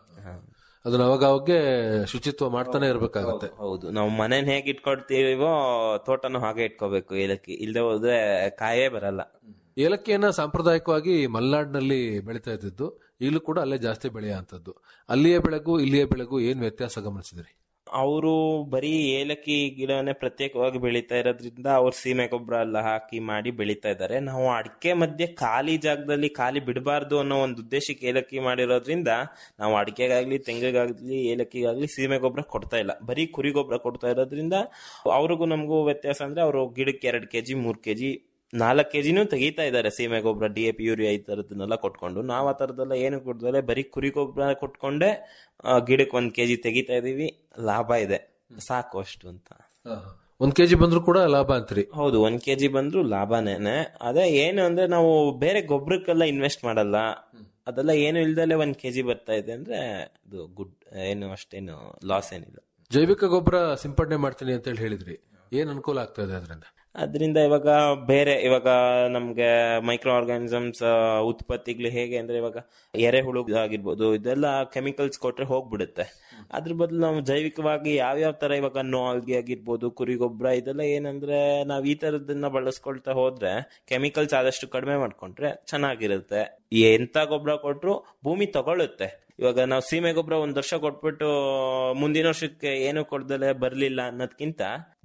ಅದನ್ನ ಅವಾಗ ಅವಾಗೆ ಶುಚಿತ್ವ ಮಾಡ್ತಾನೆ ಇರ್ಬೇಕಾಗತ್ತೆ ಹೌದು ನಾವು ಮನೇನ್ ಹೇಗೆ ಇಟ್ಕೊಳ್ತೀವೋ ತೋಟನು ಹಾಗೆ ಇಟ್ಕೋಬೇಕು ಏಲಕ್ಕಿ ಇಲ್ದೆ ಹೋದ್ರೆ ಕಾಯೇ ಬರಲ್ಲ ಏಲಕ್ಕಿಯನ್ನ ಸಾಂಪ್ರದಾಯಿಕವಾಗಿ ಮಲೆನಾಡಿನಲ್ಲಿ ಬೆಳೀತಾ ಇದ್ದಿದ್ದು ಈಗಲೂ ಕೂಡ ಅಲ್ಲೇ ಜಾಸ್ತಿ ಬೆಳೆಯೋ ಅಂತದ್ದು ಅಲ್ಲಿಯ ಬೆಳೆಗೂ ಇಲ್ಲಿಯ ಬೆಳೆಗೂ ಏನ್ ವ್ಯತ್ಯಾಸ ಗಮನಿಸಿದ್ರಿ ಅವರು ಬರೀ ಏಲಕ್ಕಿ ಗಿಡವನ್ನೇ ಪ್ರತ್ಯೇಕವಾಗಿ ಬೆಳೀತಾ ಇರೋದ್ರಿಂದ ಅವ್ರು ಸೀಮೆ ಗೊಬ್ಬರ ಎಲ್ಲ ಹಾಕಿ ಮಾಡಿ ಬೆಳೀತಾ ಇದ್ದಾರೆ ನಾವು ಅಡಿಕೆ ಮಧ್ಯೆ ಖಾಲಿ ಜಾಗದಲ್ಲಿ ಖಾಲಿ ಬಿಡಬಾರ್ದು ಅನ್ನೋ ಒಂದು ಉದ್ದೇಶಕ್ಕೆ ಏಲಕ್ಕಿ ಮಾಡಿರೋದ್ರಿಂದ ನಾವು ಅಡಿಕೆಗಾಗ್ಲಿ ತೆಂಗಿಗಾಗ್ಲಿ ಏಲಕ್ಕಿಗಾಗ್ಲಿ ಸೀಮೆ ಗೊಬ್ಬರ ಕೊಡ್ತಾ ಇಲ್ಲ ಬರೀ ಕುರಿ ಗೊಬ್ಬರ ಕೊಡ್ತಾ ಇರೋದ್ರಿಂದ ಅವ್ರಿಗೂ ನಮಗೂ ವ್ಯತ್ಯಾಸ ಅಂದ್ರೆ ಅವರು ಗಿಡಕ್ಕೆ ಎರಡು ಕೆಜಿ ಮೂರ್ ಕೆಜಿ ನಾಲ್ಕು ಕೆಜಿನೂ ತೆಗಿತಾ ಇದ್ದಾರೆ ಸೀಮೆ ಗೊಬ್ಬರ ಡಿ ಎ ಪಿ ಯೂರಿಯಾ ಈ ತರದನ್ನೆಲ್ಲ ಕೊಟ್ಕೊಂಡು ನಾವು ಆ ತರದೆಲ್ಲ ಏನು ಕೊಡ್ದಲೆ ಬರೀ ಕುರಿ ಗೊಬ್ಬರ ಕೊಟ್ಕೊಂಡೆ ಆ, ಗಿಡಕ್ಕೆ ಒಂದ್ ಕೆಜಿ ತೆಗಿತಾ ಇದೀವಿ ಲಾಭ ಇದೆ ಸಾಕು ಅಷ್ಟು ಅಂತ ಒಂದ್ ಕೆಜಿ ಬಂದ್ರು ಕೂಡ ಲಾಭ ಅಂತೀರಿ ಹೌದು ಒಂದ್ ಕೆಜಿ ಬಂದ್ರು ಲಾಭನೇನೆ ಅದೇ ಏನು ಅಂದ್ರೆ ನಾವು ಬೇರೆ ಗೊಬ್ಬರಕ್ಕೆಲ್ಲ ಇನ್ವೆಸ್ಟ್ ಮಾಡಲ್ಲ ಅದೆಲ್ಲ ಏನು ಇಲ್ದಲೆ ಒಂದ್ ಕೆಜಿ ಬರ್ತಾ ಇದೆ ಅಂದ್ರೆ ಅದು ಗುಡ್ ಏನು ಅಷ್ಟೇನು ಲಾಸ್ ಏನಿಲ್ಲ ಜೈವಿಕ ಗೊಬ್ಬರ ಸಿಂಪಡಣೆ ಮಾಡ್ತೀನಿ ಅಂತ ಹೇಳಿ ಹೇಳಿದ್ರಿ ಏನ್ ಅನುಕೂಲ ಆಗ್ತಾ ಇದೆ ಅದರಿಂದ ಅದರಿಂದ ಇವಾಗ ಬೇರೆ ಇವಾಗ ನಮ್ಗೆ ಮೈಕ್ರೋ ಆರ್ಗಾನಿಸಮ್ಸ್ ಉತ್ಪತ್ತಿಗಳು ಹೇಗೆ ಅಂದ್ರೆ ಇವಾಗ ಎರೆಹುಳು ಆಗಿರ್ಬೋದು ಇದೆಲ್ಲ ಕೆಮಿಕಲ್ಸ್ ಕೊಟ್ರೆ ಹೋಗ್ಬಿಡುತ್ತೆ ಅದ್ರ ಬದಲು ನಾವು ಜೈವಿಕವಾಗಿ ಯಾವ್ಯಾವ ತರ ಇವಾಗ ನೋಲ್ಗೆ ಆಗಿರ್ಬೋದು ಕುರಿ ಗೊಬ್ಬರ ಇದೆಲ್ಲ ಏನಂದ್ರೆ ನಾವ್ ಈ ತರದನ್ನ ಬಳಸ್ಕೊಳ್ತಾ ಹೋದ್ರೆ ಕೆಮಿಕಲ್ಸ್ ಆದಷ್ಟು ಕಡಿಮೆ ಮಾಡ್ಕೊಂಡ್ರೆ ಚೆನ್ನಾಗಿರುತ್ತೆ ಎಂತ ಗೊಬ್ಬರ ಕೊಟ್ರು ಭೂಮಿ ತಗೊಳುತ್ತೆ ಇವಾಗ ನಾವು ಸೀಮೆ ಗೊಬ್ಬರ ಒಂದ್ ವರ್ಷ ಕೊಟ್ಬಿಟ್ಟು ಮುಂದಿನ ವರ್ಷಕ್ಕೆ ಏನು ಕೊಡ್ದಲೆ ಬರ್ಲಿಲ್ಲ ಅನ್ನೋದ್ಕಿಂತ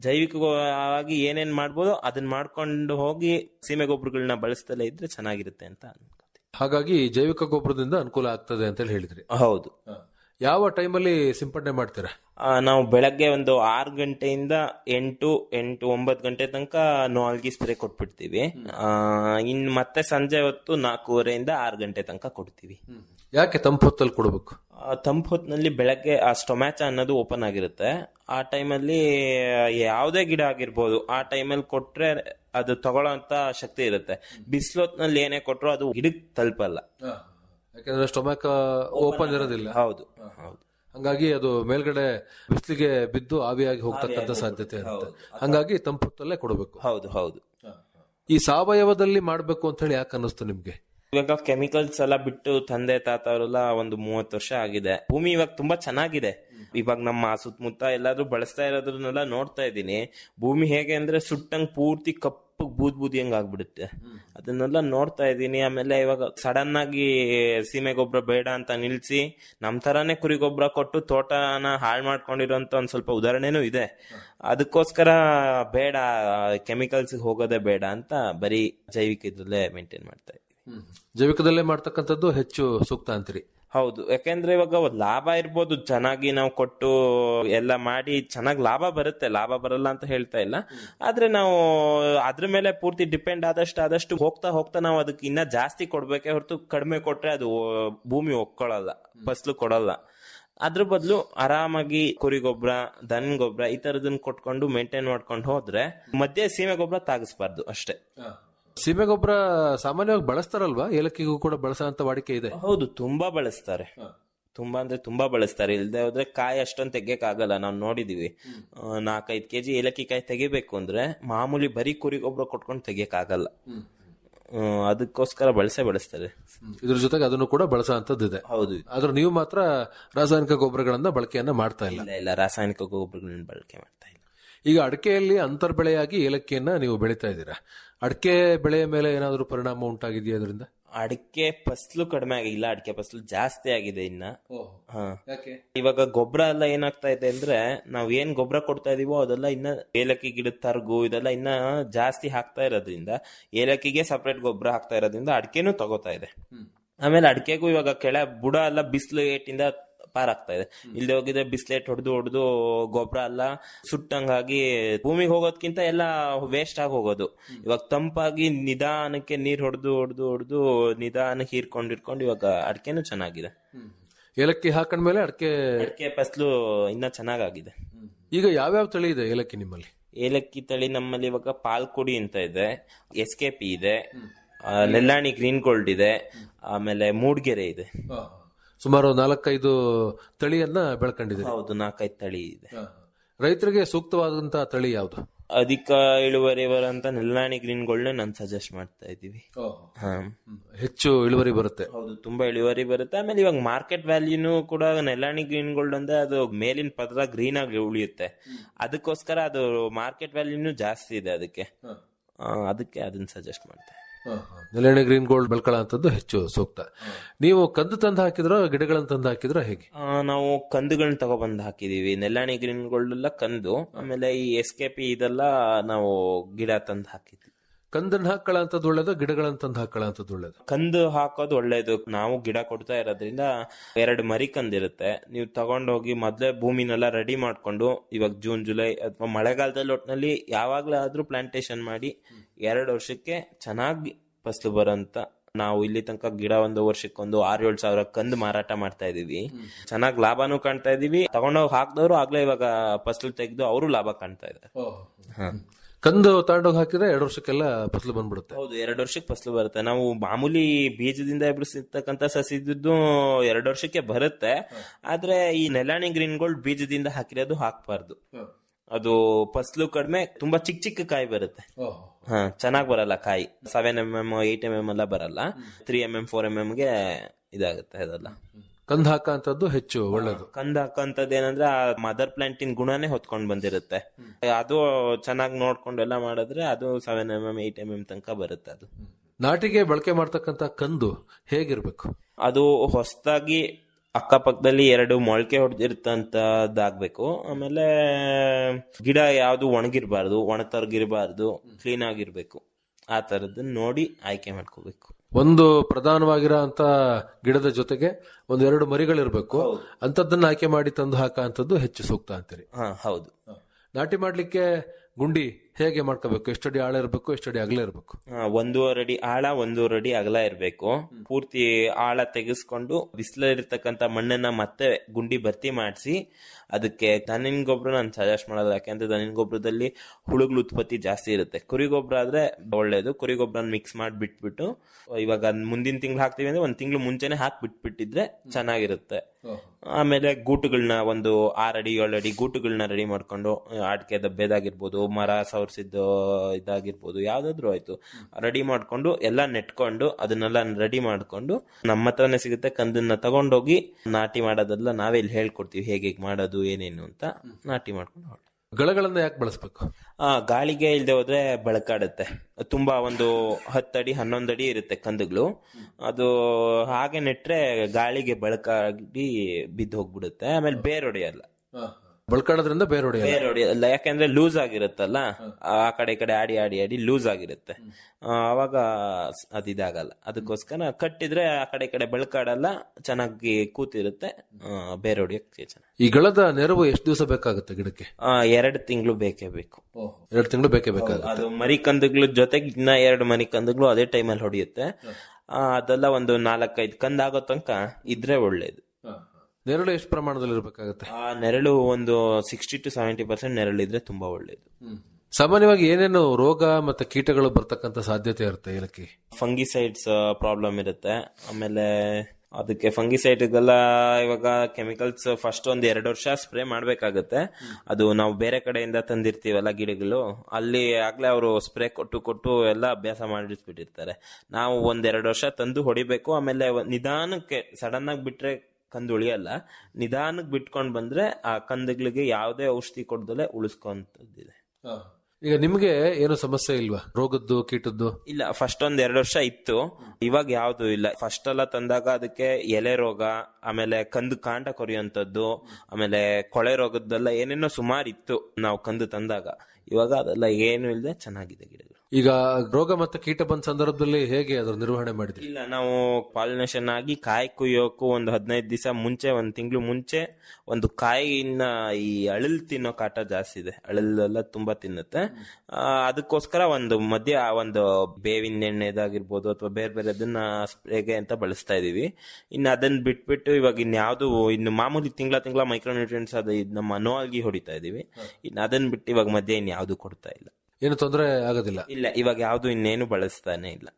ಜೈವಿಕವಾಗಿ ಏನೇನ್ ಮಾಡ್ಬೋದು ಅದನ್ನ ಮಾಡ್ಕೊಂಡು ಹೋಗಿ ಸೀಮೆ ಗೊಬ್ಬರಗಳನ್ನ ಬಳಸ್ತಲೇ ಇದ್ರೆ ಚೆನ್ನಾಗಿರುತ್ತೆ ಅಂತ ಅನ್ಕೋತೀನಿ ಹಾಗಾಗಿ ಜೈವಿಕ ಗೊಬ್ಬರದಿಂದ ಅನುಕೂಲ ಆಗ್ತದೆ ಅಂತ ಹೇಳಿ ಹೇಳಿದ್ರಿ ಹೌದು ಯಾವ ಟೈಮಲ್ಲಿ ಸಿಂಪಡಣೆ ಮಾಡ್ತೀರಾ ಆ, ನಾವು ಬೆಳಗ್ಗೆ ಒಂದು ಆರು ಗಂಟೆಯಿಂದ ಎಂಟು ಎಂಟು ಒಂಬತ್ತು ಗಂಟೆ ತನಕ ನಾಲ್ಗಿ ಸ್ಪ್ರೇ ಕೊಟ್ಬಿಡ್ತೀವಿ ಆ, ಇನ್ ಮತ್ತೆ ಸಂಜೆ ಹೊತ್ತು ನಾಲ್ಕೂವರೆಯಿಂದ ಆರು ಗಂಟೆ ತನಕ ಕೊಡ್ತೀವಿ ಯಾಕೆ ತಂಪು ಹೊತ್ತಲ್ಲಿ ಕೊಡಬೇಕು ಆ, ತಂಪು ಹೊತ್ತಿನಲ್ಲಿ ಬೆಳಗ್ಗೆ ಆ ಸ್ಟೊಮ್ಯಾಚ ಅನ್ನೋದು ಓಪನ್ ಆಗಿರುತ್ತೆ ಆ ಟೈಮಲ್ಲಿ ಯಾವುದೇ ಗಿಡ ಆಗಿರ್ಬೋದು ಆ ಟೈಮಲ್ಲಿ ಕೊಟ್ರೆ ಅದು ತಗೊಳ್ಳೋಂತ ಶಕ್ತಿ ಇರುತ್ತೆ ಬಿಸಿಲೊತ್ನಲ್ಲಿ ಏನೇ ಕೊಟ್ರು ಅದು ಗಿಡಕ್ಕೆ ತಲುಪಲ್ಲ ಯಾಕಂದ್ರೆ ಸ್ಟೊಮ್ಯಾಕ್ ಓಪನ್ ಇರೋದಿಲ್ಲ ಹೌದು ಹೌದು ಹಂಗಾಗಿ ಅದು ಮೇಲ್ಗಡೆ ಬಿಸಿಲಿಗೆ ಬಿದ್ದು ಆವಿಯಾಗಿ ಹೋಗ್ತಕ್ಕಂಥ ಸಾಧ್ಯತೆ ಇರುತ್ತೆ ಹಂಗಾಗಿ ತಂಪು ಹೊತ್ತಲ್ಲೇ ಕೊಡಬೇಕು ಹೌದು ಹೌದು ಈ ಸಾವಯವದಲ್ಲಿ ಮಾಡ್ಬೇಕು ಅಂತ ಹೇಳಿ ಯಾಕೆ ಅನ್ನಿಸ್ತು ನಿಮ್ಗೆ ಇವಾಗ ಕೆಮಿಕಲ್ಸ್ ಎಲ್ಲ ಬಿಟ್ಟು ತಂದೆ ತಾತ ಅವರೆಲ್ಲ ಒಂದು ಮೂವತ್ತು ವರ್ಷ ಆಗಿದೆ ಭೂಮಿ ಇವಾಗ ತುಂಬಾ ಚೆನ್ನಾಗಿದೆ ಇವಾಗ ನಮ್ಮ ಸುತ್ತಮುತ್ತ ಎಲ್ಲಾದ್ರೂ ಬಳಸ್ತಾ ಇರೋದ್ರನ್ನೆಲ್ಲ ನೋಡ್ತಾ ಇದ್ದೀನಿ ಭೂಮಿ ಹೇಗೆ ಅಂದ್ರೆ ಸುಟ್ಟಂಗ್ ಪೂರ್ತಿ ಕಪ್ಪು ಬೂದ್ ಬೂದಿ ಹಂಗ್ ಆಗ್ಬಿಡುತ್ತೆ ಅದನ್ನೆಲ್ಲ ನೋಡ್ತಾ ಇದ್ದೀನಿ ಆಮೇಲೆ ಇವಾಗ ಸಡನ್ ಆಗಿ ಸೀಮೆ ಗೊಬ್ಬರ ಬೇಡ ಅಂತ ನಿಲ್ಸಿ ನಮ್ ತರಾನೇ ಕುರಿ ಗೊಬ್ಬರ ಕೊಟ್ಟು ತೋಟನ ಹಾಳು ಮಾಡ್ಕೊಂಡಿರೋಂತ ಒಂದ್ ಸ್ವಲ್ಪ ಉದಾಹರಣೆನೂ ಇದೆ ಅದಕ್ಕೋಸ್ಕರ ಬೇಡ ಕೆಮಿಕಲ್ಸ್ ಹೋಗೋದೇ ಬೇಡ ಅಂತ ಬರೀ ಜೈವಿಕ ಇದ್ರಲ್ಲೇ ಮೇಂಟೈನ್ ಮಾಡ್ತಾ ಇದ್ದೀನಿ ಜೈವಿಕದಲ್ಲೇ ಮಾಡ್ತಕ್ಕಂಥದ್ದು ಹೆಚ್ಚು ಸೂಕ್ತ ಅಂತೀರಿ ಹೌದು ಯಾಕೆಂದ್ರೆ ಇವಾಗ ಲಾಭ ಇರ್ಬೋದು ಚೆನ್ನಾಗಿ ನಾವು ಕೊಟ್ಟು ಎಲ್ಲ ಮಾಡಿ ಚೆನ್ನಾಗಿ ಲಾಭ ಬರುತ್ತೆ ಲಾಭ ಬರಲ್ಲ ಅಂತ ಹೇಳ್ತಾ ಇಲ್ಲ ಆದ್ರೆ ನಾವು ಅದ್ರ ಮೇಲೆ ಪೂರ್ತಿ ಡಿಪೆಂಡ್ ಆದಷ್ಟು ಆದಷ್ಟು ಹೋಗ್ತಾ ಹೋಗ್ತಾ ನಾವು ಅದಕ್ಕೆ ಇನ್ನ ಜಾಸ್ತಿ ಕೊಡ್ಬೇಕೆ ಹೊರತು ಕಡಿಮೆ ಕೊಟ್ರೆ ಅದು ಭೂಮಿ ಒಪ್ಕೊಳ್ಳಲ್ಲ ಫಸ್ಲು ಕೊಡಲ್ಲ ಅದ್ರ ಬದಲು ಆರಾಮಾಗಿ ಕುರಿ ಗೊಬ್ಬರ ದನ ಗೊಬ್ಬರ ಈ ತರದನ್ನ ಕೊಟ್ಕೊಂಡು ಮೇಂಟೈನ್ ಮಾಡ್ಕೊಂಡು ಹೋದ್ರೆ ಮಧ್ಯೆ ಸೀಮೆ ಗೊಬ್ಬರ ತಾಗಿಸ್ಬಾರ್ದು ಅಷ್ಟೇ ಸೀಮೆ ಗೊಬ್ಬರ ಸಾಮಾನ್ಯವಾಗಿ ಬಳಸ್ತಾರಲ್ವಾ ಏಲಕ್ಕಿಗೂ ಕೂಡ ಬಳಸೋಂತ ವಾಡಿಕೆ ಇದೆ ಹೌದು ತುಂಬಾ ಬಳಸ್ತಾರೆ ತುಂಬಾ ಅಂದ್ರೆ ತುಂಬಾ ಬಳಸ್ತಾರೆ ಇಲ್ದೆ ಹೋದ್ರೆ ಕಾಯಿ ಅಷ್ಟೊಂದು ತೆಗಿಯಕ್ ಆಗಲ್ಲ ನಾವು ನೋಡಿದೀವಿ ಆ, ನಾಲ್ಕೈದು ಕೆಜಿ ಏಲಕ್ಕಿ ಕಾಯಿ ತೆಗಿಬೇಕು ಅಂದ್ರೆ ಮಾಮೂಲಿ ಬರೀ ಕುರಿ ಗೊಬ್ಬರ ಕೊಟ್ಕೊಂಡು ತೆಗಿಯಕ್ ಆಗಲ್ಲ ಆ, ಅದಕ್ಕೋಸ್ಕರ ಬಳಸೇ ಬಳಸ್ತಾರೆ ಇದ್ರ ಜೊತೆಗೆ ಅದನ್ನು ಕೂಡ ಬಳಸೋಂಥದ್ದು ಇದೆ ಹೌದು ಆದ್ರೆ ನೀವು ಮಾತ್ರ ರಾಸಾಯನಿಕ ಗೊಬ್ಬರಗಳನ್ನ ಬಳಕೆಯನ್ನ ಮಾಡ್ತಾ ಇಲ್ಲ ಇಲ್ಲ ಇಲ್ಲ ರಾಸಾಯನಿಕ ಗೊಬ್ಬರಗಳನ್ನ ಬಳಕೆ ಮಾಡ್ತಾ ಇಲ್ಲ ಈಗ ಅಡಿಕೆಯಲ್ಲಿ ಅಂತರ್ ಬೆಳೆಯಾಗಿ ಏಲಕ್ಕಿಯನ್ನ ನೀವು ಬೆಳೀತಾ ಇದ್ದೀರಾ ಅಡಿಕೆ ಬೆಳೆಯ ಮೇಲೆ ಏನಾದರೂ ಪರಿಣಾಮ ಉಂಟಾಗಿದೆಯಾ ಅದರಿಂದ ಅಡಿಕೆ ಫಸ್ಲು ಕಡಿಮೆ ಆಗಿಲ್ಲ ಅಡಿಕೆ ಫಸ್ಲು ಜಾಸ್ತಿ ಆಗಿದೆ ಇನ್ನ ಹಾ ಯಾಕೆ ಇವಾಗ ಗೊಬ್ಬರ ಎಲ್ಲ ಏನಾಗ್ತಾ ಇದೆ ಅಂದ್ರೆ ನಾವ್ ಏನ್ ಗೊಬ್ಬರ ಕೊಡ್ತಾ ಇದೀವೋ ಅದೆಲ್ಲ ಇನ್ನ ಏಲಕ್ಕಿ ಗಿಡದ ತರ್ಗು ಇದೆಲ್ಲ ಇನ್ನ ಜಾಸ್ತಿ ಹಾಕ್ತಾ ಇರೋದ್ರಿಂದ ಏಲಕ್ಕಿಗೆ ಸಪರೇಟ್ ಗೊಬ್ಬರ ಹಾಕ್ತಾ ಇರೋದ್ರಿಂದ ಅಡಿಕೆನೂ ತಗೋತಾ ಇದೆ ಆಮೇಲೆ ಅಡಿಕೆಗೂ ಇವಾಗ ಕೆಳ ಬುಡ ಎಲ್ಲ ಬಿಸಿಲು ಏಟಿಂದ ಪಾರಾಗ್ತಾ ಇದೆ ಇಲ್ದೆ ಹೋಗಿದ್ರೆ ಬಿಸ್ಲೇಟ್ ಹೊಡೆದು ಹೊಡೆದು ಗೊಬ್ಬರ ಎಲ್ಲ ಸುಟ್ಟಂಗಾಗಿ ಭೂಮಿಗೆ ಹೋಗೋದ್ಕಿಂತ ಎಲ್ಲ ವೇಸ್ಟ್ ಆಗಿ ಹೋಗೋದು ಇವಾಗ ತಂಪಾಗಿ ನಿಧಾನಕ್ಕೆ ನೀರ್ ಹೊಡೆದು ಹೊಡೆದು ಹೊಡೆದು ನಿಧಾನಕ್ಕೆ ಹೀರ್ಕೊಂಡು ಹಿಡ್ಕೊಂಡು ಇವಾಗ ಅಡಿಕೆನೂ ಚೆನ್ನಾಗಿದೆ ಏಲಕ್ಕಿ ಹಾಕೊಂಡ್ಮೇಲೆ ಅಡಿಕೆ ಅಡಿಕೆ ಫಸ್ಲು ಇನ್ನ ಚೆನ್ನಾಗಾಗಿದೆ ಈಗ ಯಾವ್ಯಾವ ತಳಿ ಇದೆ ಏಲಕ್ಕಿ ನಿಮ್ಮಲ್ಲಿ ಏಲಕ್ಕಿ ತಳಿ ನಮ್ಮಲ್ಲಿ ಇವಾಗ ಪಾಲ್ಕುಡಿ ಅಂತ ಇದೆ ಎಸ್ ಕೆ ಪಿ ಇದೆ ಆ, ನೆಲ್ಲಾಣಿ ಗ್ರೀನ್ ಗೋಲ್ಡ್ ಇದೆ ಆಮೇಲೆ ಮೂಡ್ಗೆರೆ ಇದೆ ಸುಮಾರು ನಾಲ್ಕೈದು ತಳಿಯನ್ನ ಬೆಳ್ಕೊಂಡಿದ್ದೀರಿ ಹೌದು ನಾಲ್ಕೈದು ತಳಿ ಇದೆ ರೈತರಿಗೆ ಸೂಕ್ತವಾದಂತ ತಳಿ ಯಾವುದು ಅಧಿಕ ಇಳುವರಿ ಬರೋಂತ ನೆಲ್ಲಾಣಿ ಗ್ರೀನ್ ಗೋಲ್ಡ್ ನಾನು ಸಜೆಸ್ಟ್ ಮಾಡ್ತಾ ಇದ್ದೀವಿ ಹಾ ಹೆಚ್ಚು ಇಳುವರಿ ಬರುತ್ತೆ ಹೌದು ತುಂಬಾ ಇಳುವರಿ ಬರುತ್ತೆ ಆಮೇಲೆ ಇವಾಗ ಮಾರ್ಕೆಟ್ ವ್ಯಾಲ್ಯೂನು ಕೂಡ ನೆಲ್ಲಾಣಿ ಗ್ರೀನ್ ಗೋಲ್ಡ್ ಅಂದ್ರೆ ಅದು ಮೇಲಿನ ಪದರ ಗ್ರೀನ್ ಆಗಿ ಉಳಿಯುತ್ತೆ ಅದಕ್ಕೋಸ್ಕರ ಅದು ಮಾರ್ಕೆಟ್ ವ್ಯಾಲ್ಯೂನು ಜಾಸ್ತಿ ಇದೆ ಅದಕ್ಕೆ ಆ, ಅದಕ್ಕೆ ಅದನ್ನ ಸಜೆಸ್ಟ್ ಮಾಡ್ತಾ ನೆಲೆಣೆ ಗ್ರೀನ್ ಗೋಲ್ಡ್ ಬೆಳ್ಕೊಳ್ಳೋ ಹೆಚ್ಚು ಸೂಕ್ತ ನೀವು ಕಂದು ತಂದು ಹಾಕಿದ್ರೋ ಗಿಡಗಳನ್ನ ತಂದು ಹಾಕಿದ್ರೋ ಹೇಗೆ ಆ, ನಾವು ಕಂದುಗಳನ್ನ ತಗೊಬಂದು ಹಾಕಿದೀವಿ ನೆಲ್ಲಾಣಿ ಗ್ರೀನ್ ಗೋಲ್ಡ್ ಎಲ್ಲ ಕಂದು ಆಮೇಲೆ ಈ ಎಸ್ ಕೆ ಪಿ ಇದೆಲ್ಲ ನಾವು ಗಿಡ ತಂದು ಹಾಕಿದ್ವಿ ಕಂದನ್ನ ಹಾಕೊಳ್ಳೋ ಒಳ್ಳೇದು ಗಿಡಗಳನ್ನ ತಂದು ಹಾಕೊಳ್ಳೋ ಒಳ್ಳೇದು ಕಂದು ಹಾಕೋದು ಒಳ್ಳೇದು ನಾವು ಗಿಡ ಕೊಡ್ತಾ ಇರೋದ್ರಿಂದ ಎರಡು ಮರಿ ಕಂದಿರುತ್ತೆ ನೀವು ತಗೊಂಡೋಗಿ ಮೊದ್ಲೇ ಭೂಮಿನೆಲ್ಲ ರೆಡಿ ಮಾಡ್ಕೊಂಡು ಇವಾಗ ಜೂನ್ ಜುಲೈ ಅಥವಾ ಮಳೆಗಾಲದಲ್ಲಿ ಒಟ್ಟಿನಲ್ಲಿ ಯಾವಾಗ್ಲಾದ್ರೂ ಪ್ಲಾಂಟೇಶನ್ ಮಾಡಿ ಎರಡು ವರ್ಷಕ್ಕೆ ಚೆನ್ನಾಗಿ ಫಸಲು ಬರೋಂತ ನಾವು ಇಲ್ಲಿ ತನಕ ಗಿಡ ಒಂದು ವರ್ಷಕ್ಕೊಂದು ಆರು ಏಳು ಸಾವಿರ ಕಂದು ಮಾರಾಟ ಮಾಡ್ತಾ ಇದೀವಿ ಚೆನ್ನಾಗಿ ಲಾಭನೂ ಕಾಣ್ತಾ ಇದೀವಿ ತಗೊಂಡೋಗಿ ಹಾಕ್ದವ್ರು ಆಗ್ಲೇ ಇವಾಗ ಫಸಲು ತೆಗೆದು ಅವರು ಲಾಭ ಕಾಣ್ತಾ ಇದ್ದಾರೆ ಹಾ. ಕಂದು ತಗೊಂಡೋಗಿ ಹಾಕಿದ್ರೆ ಎರಡು ವರ್ಷಕ್ಕೆಲ್ಲ ಫಸಲು ಬಂದ್ಬಿಡುತ್ತೆ ಹೌದು ಎರಡು ವರ್ಷಕ್ಕೆ ಫಸಲು ಬರುತ್ತೆ ನಾವು ಮಾಮೂಲಿ ಬೀಜದಿಂದ ಎಬ್ಬಿಸಿರ್ತಕ್ಕಂಥ ಸಸಿದ್ದು ಎರಡು ವರ್ಷಕ್ಕೆ ಬರುತ್ತೆ ಆದ್ರೆ ಈ ನೆಲಾಣಿ ಗ್ರೀನ್ ಗೋಲ್ಡ್ ಬೀಜದಿಂದ ಹಾಕಿರೋದು ಹಾಕ್ಬಾರ್ದು ಅದು ಫಸಲು ಕಡಿಮೆ ತುಂಬಾ ಚಿಕ್ಕ ಚಿಕ್ಕ ಕಾಯಿ ಬರುತ್ತೆ ಹಾ ಚೆನ್ನಾಗ್ ಬರಲ್ಲ ಕಾಯಿ seven M M eight M M ಎಲ್ಲ ಬರಲ್ಲ three M M four M M ಗೆ ಇದಾಗುತ್ತೆ ಅದೆಲ್ಲ ಕಂದು ಹಾಕಂತದ್ದು ಹೆಚ್ಚು ಒಳ್ಳೇದು ಕಂದ ಹಾಕಂತದ್ ಏನಂದ್ರೆ ಆ ಮದರ್ ಪ್ಲಾಂಟಿನ ಗುಣನೇ ಹೊತ್ಕೊಂಡ್ ಬಂದಿರುತ್ತೆ ಅದು ಚೆನ್ನಾಗಿ ನೋಡ್ಕೊಂಡು ಎಲ್ಲ ಮಾಡಿದ್ರೆ ಅದು seven M M eight M M ತನಕ ಬರುತ್ತೆ ಅದು ನಾಟಿಗೆ ಬಳಕೆ ಮಾಡ್ತಕ್ಕಂತ ಕಂದು ಹೇಗಿರ್ಬೇಕು ಅದು ಹೊಸದಾಗಿ ಅಕ್ಕಪಕ್ಕದಲ್ಲಿ ಎರಡು ಮೊಳಕೆ ಹೊಡೆದಿರ್ತಂತದ್ದಾಗ್ಬೇಕು ಆಮೇಲೆ ಗಿಡ ಯಾವ್ದು ಒಣಗಿರ್ಬಾರ್ದು ಒಣತರ್ಗಿರ್ಬಾರ್ದು ಕ್ಲೀನ್ ಆಗಿರ್ಬೇಕು ಆ ತರದನ್ನ ನೋಡಿ ಆಯ್ಕೆ ಮಾಡ್ಕೋಬೇಕು ಒಂದು ಪ್ರಧಾನವಾಗಿರೋ ಅಂತ ಗಿಡದ ಜೊತೆಗೆ ಒಂದು ಎರಡು ಮರಿಗಳಿರ್ಬೇಕು ಅಂತದನ್ನ ಆಯ್ಕೆ ಮಾಡಿ ತಂದು ಹಾಕಂತದ್ದು ಹೆಚ್ಚು ಸೂಕ್ತ ಅಂತೀರಿ ಹಾ ಹೌದು ನಾಟಿ ಮಾಡ್ಲಿಕ್ಕೆ ಗುಂಡಿ ಹೇಗೆ ಮಾಡ್ಕೋಬೇಕು ಎಷ್ಟಡಿ ಆಳ ಇರಬೇಕು ಎಷ್ಟಡಿ ಅಗಲ ಇರಬೇಕು ಆ, ಒಂದೂವರೆ ಅಡಿ ಆಳ ಒಂದೂವರೆ ಅಡಿ ಅಗಲ ಇರ್ಬೇಕು ಪೂರ್ತಿ ಆಳ ತೆಗೆಸ್ಕೊಂಡು ಬಿಸಿಲಿರ್ತಕ್ಕಂಥ ಮಣ್ಣನ್ನ ಮತ್ತೆ ಗುಂಡಿ ಭರ್ತಿ ಮಾಡಿಸಿ ಅದಕ್ಕೆ ದನಿನ ಗೊಬ್ಬರ ನಾನು ಸಜೆಸ್ಟ್ ಮಾಡೋದು ಯಾಕೆಂದ್ರೆ ದನಿನ ಗೊಬ್ಬರದಲ್ಲಿ ಹುಳುಗಳ ಉತ್ಪತ್ತಿ ಜಾಸ್ತಿ ಇರುತ್ತೆ ಕುರಿ ಗೊಬ್ಬರ ಆದ್ರೆ ಒಳ್ಳೇದು ಕುರಿ ಗೊಬ್ಬರ ಮಿಕ್ಸ್ ಮಾಡಿ ಬಿಟ್ಬಿಟ್ಟು ಇವಾಗ ಅದ್ ಮುಂದಿನ ತಿಂಗಳು ಹಾಕ್ತಿವಿ ಅಂದ್ರೆ ಒಂದ್ ತಿಂಗಳು ಮುಂಚೆನೆ ಹಾಕಿ ಬಿಟ್ಬಿಟ್ಟಿದ್ರೆ ಚೆನ್ನಾಗಿರುತ್ತೆ ಆಮೇಲೆ ಗೂಟುಗಳನ್ನ ಒಂದು ಆರಡಿ ಏಳಡಿ ಗೂಟುಗಳನ್ನ ರೆಡಿ ಮಾಡ್ಕೊಂಡು ಆಟಿಕೆ ದಬ್ಬೆದಾಗಿರ್ಬೋದು ಮರ ಸವರ್ಸಿದ್ದು ಇದಾಗಿರ್ಬೋದು ಯಾವ್ದಾದ್ರು ಆಯ್ತು ರೆಡಿ ಮಾಡ್ಕೊಂಡು ಎಲ್ಲ ನೆಟ್ಕೊಂಡು ಅದನ್ನೆಲ್ಲ ರೆಡಿ ಮಾಡ್ಕೊಂಡು ನಮ್ಮ ಹತ್ರನೇ ಸಿಗುತ್ತೆ ಕಂದನ್ನ ತಗೊಂಡೋಗಿ ನಾಟಿ ಮಾಡೋದೆಲ್ಲ ನಾವೇ ಇಲ್ಲಿ ಹೇಳ್ಕೊಡ್ತೀವಿ ಹೇಗೆ ಹೇಗೆ ಮಾಡೋದು ಏನೇನು ಅಂತ ನಾಟಿ ಮಾಡ್ಕೊಂಡು ಹೊರಟು ಗಳಗಳನ್ನ ಯಾಕೆ ಬಳಸಬೇಕು ಆ ಗಾಳಿಗೆ ಇಲ್ದೆ ಹೋದ್ರೆ ಬೆಳಕಾಡುತ್ತೆ ತುಂಬಾ ಒಂದು ಹತ್ತಡಿ ಹನ್ನೊಂದಡಿ ಇರುತ್ತೆ ಕಂದುಗಳು ಅದು ಹಾಗೆ ನೆಟ್ರೆ ಗಾಳಿಗೆ ಬೆಳಕಾಗಿ ಬಿದ್ದು ಹೋಗ್ಬಿಡುತ್ತೆ ಆಮೇಲೆ ಬೇರೊಡೆಯಲ್ಲ ಬಳ್ಕಾಡೋದ್ರಿಂದ ಬೇರೆ ಹೊಡೆಯಲ್ಲ ಬೇರೆ ಹೊಡೆಯಲ್ಲ ಯಾಕಂದ್ರೆ ಲೂಸ್ ಆಗಿರುತ್ತಲ್ಲ ಆ ಕಡೆ ಈ ಕಡೆ ಆಡಿ ಆಡಿ ಆಡಿ ಲೂಸ್ ಆಗಿರುತ್ತೆ ಆ, ಅವಾಗ ಸ್- ಅದ್ ಇದಾಗಲ್ಲ ಅದಕ್ಕೋಸ್ಕರ ಕಟ್ಟಿದ್ರೆ ಆ ಕಡೆ ಈ ಕಡೆ ಬೆಳ್ಕಾಡಲ್ಲ ಚೆನ್ನಾಗಿ ಕೂತಿರುತ್ತೆ ಆ, ಬೇರೆ ಹೊಡಿಯಕ್ಕೆ ಚೆನ್ನಾಗಿ ಈ ಗಳದ ನೆರವು ಎಷ್ಟು ದಿವಸ ಬೇಕಾಗುತ್ತೆ ಗಿಡಕ್ಕೆ ಎರಡು ತಿಂಗಳು ಬೇಕೇ ಬೇಕು ಎರಡು ತಿಂಗಳು ಬೇಕೇ ಬೇಕಾಗುತ್ತೆ ಅದು ಮರಿ ಕಂದುಗಳ ಜೊತೆಗೆ ಇನ್ನ ಎರಡು ಮರಿ ಕಂದುಗಳು ಅದೇ ಟೈಮಲ್ಲಿ ಹೊಡೆಯುತ್ತೆ ಆ, ಅದೆಲ್ಲ ಒಂದು ನಾಲ್ಕೈದು ಕಂದ್ ಆಗೋ ತನಕ ಇದ್ರೆ ಒಳ್ಳೇದು ನೆರಳು ಎಷ್ಟು ಪ್ರಮಾಣದಲ್ಲಿ ಇರಬೇಕಾಗುತ್ತೆ ಆ ನೆರಳು ಒಂದು ಸಿಕ್ಸ್ಟಿ ಟು ಸೆವೆಂಟಿ ಪರ್ಸೆಂಟ್ ನೆರಳಿದ್ರೆ ತುಂಬಾ ಒಳ್ಳೇದು ಸಾಮಾನ್ಯವಾಗಿ ಏನೇನು ರೋಗ ಮತ್ತೆ ಕೀಟಗಳು ಬರ್ತಕ್ಕಂತ ಸಾಧ್ಯತೆ ಇರುತ್ತೆ ಏಲಕ್ಕಿ ಫಂಗಿಸೈಡ್ಸ್ ಪ್ರಾಬ್ಲಮ್ ಇರುತ್ತೆ ಆಮೇಲೆ ಅದಕ್ಕೆ ಫಂಗಿಸೈಡ್ಗೆಲ್ಲ ಇವಾಗ ಕೆಮಿಕಲ್ಸ್ ಫಸ್ಟ್ ಒಂದ್ ಎರಡು ವರ್ಷ ಸ್ಪ್ರೇ ಮಾಡ್ಬೇಕಾಗತ್ತೆ ಅದು ನಾವು ಬೇರೆ ಕಡೆಯಿಂದ ತಂದಿರ್ತೀವಲ್ಲ ಗಿಡಗಳು ಅಲ್ಲಿ ಆಗ್ಲೇ ಅವರು ಸ್ಪ್ರೇ ಕೊಟ್ಟು ಕೊಟ್ಟು ಎಲ್ಲ ಅಭ್ಯಾಸ ಮಾಡಿಸ್ಬಿಟ್ಟಿರ್ತಾರೆ ನಾವು ಒಂದ್ ಎರಡು ವರ್ಷ ತಂದು ಹೊಡಿಬೇಕು ಆಮೇಲೆ ಒಂದ್ ನಿಧಾನಕ್ಕೆ ಸಡನ್ ಆಗಿ ಬಿಟ್ರೆ ಕಂದು ಉಳಿಯಲ್ಲ ನಿಧಾನಕ್ಕೆ ಬಿಟ್ಕೊಂಡ್ ಬಂದ್ರೆ ಆ ಕಂದುಗಳಿಗೆ ಯಾವುದೇ ಔಷಧಿ ಕೊಡ್ದಲೆ ಉಳಿಸ್ಕೊಂತದ್ದಿದೆ ಈಗ ನಿಮ್ಗೆ ಏನು ಸಮಸ್ಯೆ ಇಲ್ವಾ ರೋಗದ್ದು ಕೀಟದ್ದು ಇಲ್ಲ ಫಸ್ಟ್ ಒಂದ್ ಎರಡು ವರ್ಷ ಇತ್ತು ಇವಾಗ ಯಾವ್ದು ಇಲ್ಲ ಫಸ್ಟ್ ಎಲ್ಲ ತಂದಾಗ ಅದಕ್ಕೆ ಎಲೆ ರೋಗ ಆಮೇಲೆ ಕಂದು ಕಾಂಡ ಕೊರಿಯುವಂತದ್ದು ಆಮೇಲೆ ಕೊಳೆ ರೋಗದ್ದೆಲ್ಲ ಏನೇನೋ ಸುಮಾರು ಇತ್ತು ನಾವು ಕಂದು ತಂದಾಗ ಇವಾಗ ಅದೆಲ್ಲ ಏನು ಇಲ್ಲದೆ ಚೆನ್ನಾಗಿದೆ ಗಿಡಗಳು ಈಗ ರೋಗ ಮತ್ತೆ ಕೀಟ ಬಂದ ಸಂದರ್ಭದಲ್ಲಿ ಹೇಗೆ ಅದ್ರ ನಿರ್ವಹಣೆ ಮಾಡಿದ್ರಿ ಇಲ್ಲ ನಾವು ಪಾಲಿನೇಷನ್ ಆಗಿ ಕಾಯಿ ಕುಯ್ಯೋಕು ಒಂದು ಹದಿನೈದು ದಿವಸ ಮುಂಚೆ ಒಂದ್ ತಿಂಗಳು ಮುಂಚೆ ಒಂದು ಕಾಯಿನ ಈ ಅಳಲ್ ತಿನ್ನೋ ಕಾಟ ಜಾಸ್ತಿ ಇದೆ ಅಳಲೆಲ್ಲ ತುಂಬಾ ತಿನ್ನುತ್ತೆ ಆ, ಅದಕ್ಕೋಸ್ಕರ ಒಂದು ಮಧ್ಯ ಒಂದು ಬೇವಿನ ಎಣ್ಣೆದಾಗಿರ್ಬೋದು ಅಥವಾ ಬೇರೆ ಬೇರೆ ಅದನ್ನ ಸ್ಪ್ರೇಗೆ ಅಂತ ಬಳಸ್ತಾ ಇದೀವಿ ಇನ್ನು ಅದನ್ನ ಬಿಟ್ಬಿಟ್ಟು ಇವಾಗ ಇನ್ಯಾವುದು ಇನ್ನು ಮಾಮೂಲಿ ತಿಂಗಳ ತಿಂಗಳ ಮೈಕ್ರೋನ್ಯೂಟ್ರಿಯೆಂಟ್ಸ್ ಅದು ಇದ್ ನಮ್ಮ ಅನುವಾಗಿ ಹೊಡಿತಾ ಇದೀವಿ ಇನ್ನು ಅದನ್ನ ಬಿಟ್ಟು ಇವಾಗ ಮಧ್ಯೆ ಇನ್ಯಾವುದು ಕೊಡ್ತಾ ಇಲ್ಲ ಏನು ತೊಂದರೆ ಆಗೋದಿಲ್ಲ ಇಲ್ಲ ಇವಾಗ ಯಾವ್ದು ಇನ್ನೇನು ಬಳಸ್ತಾನೆ ಇಲ್ಲ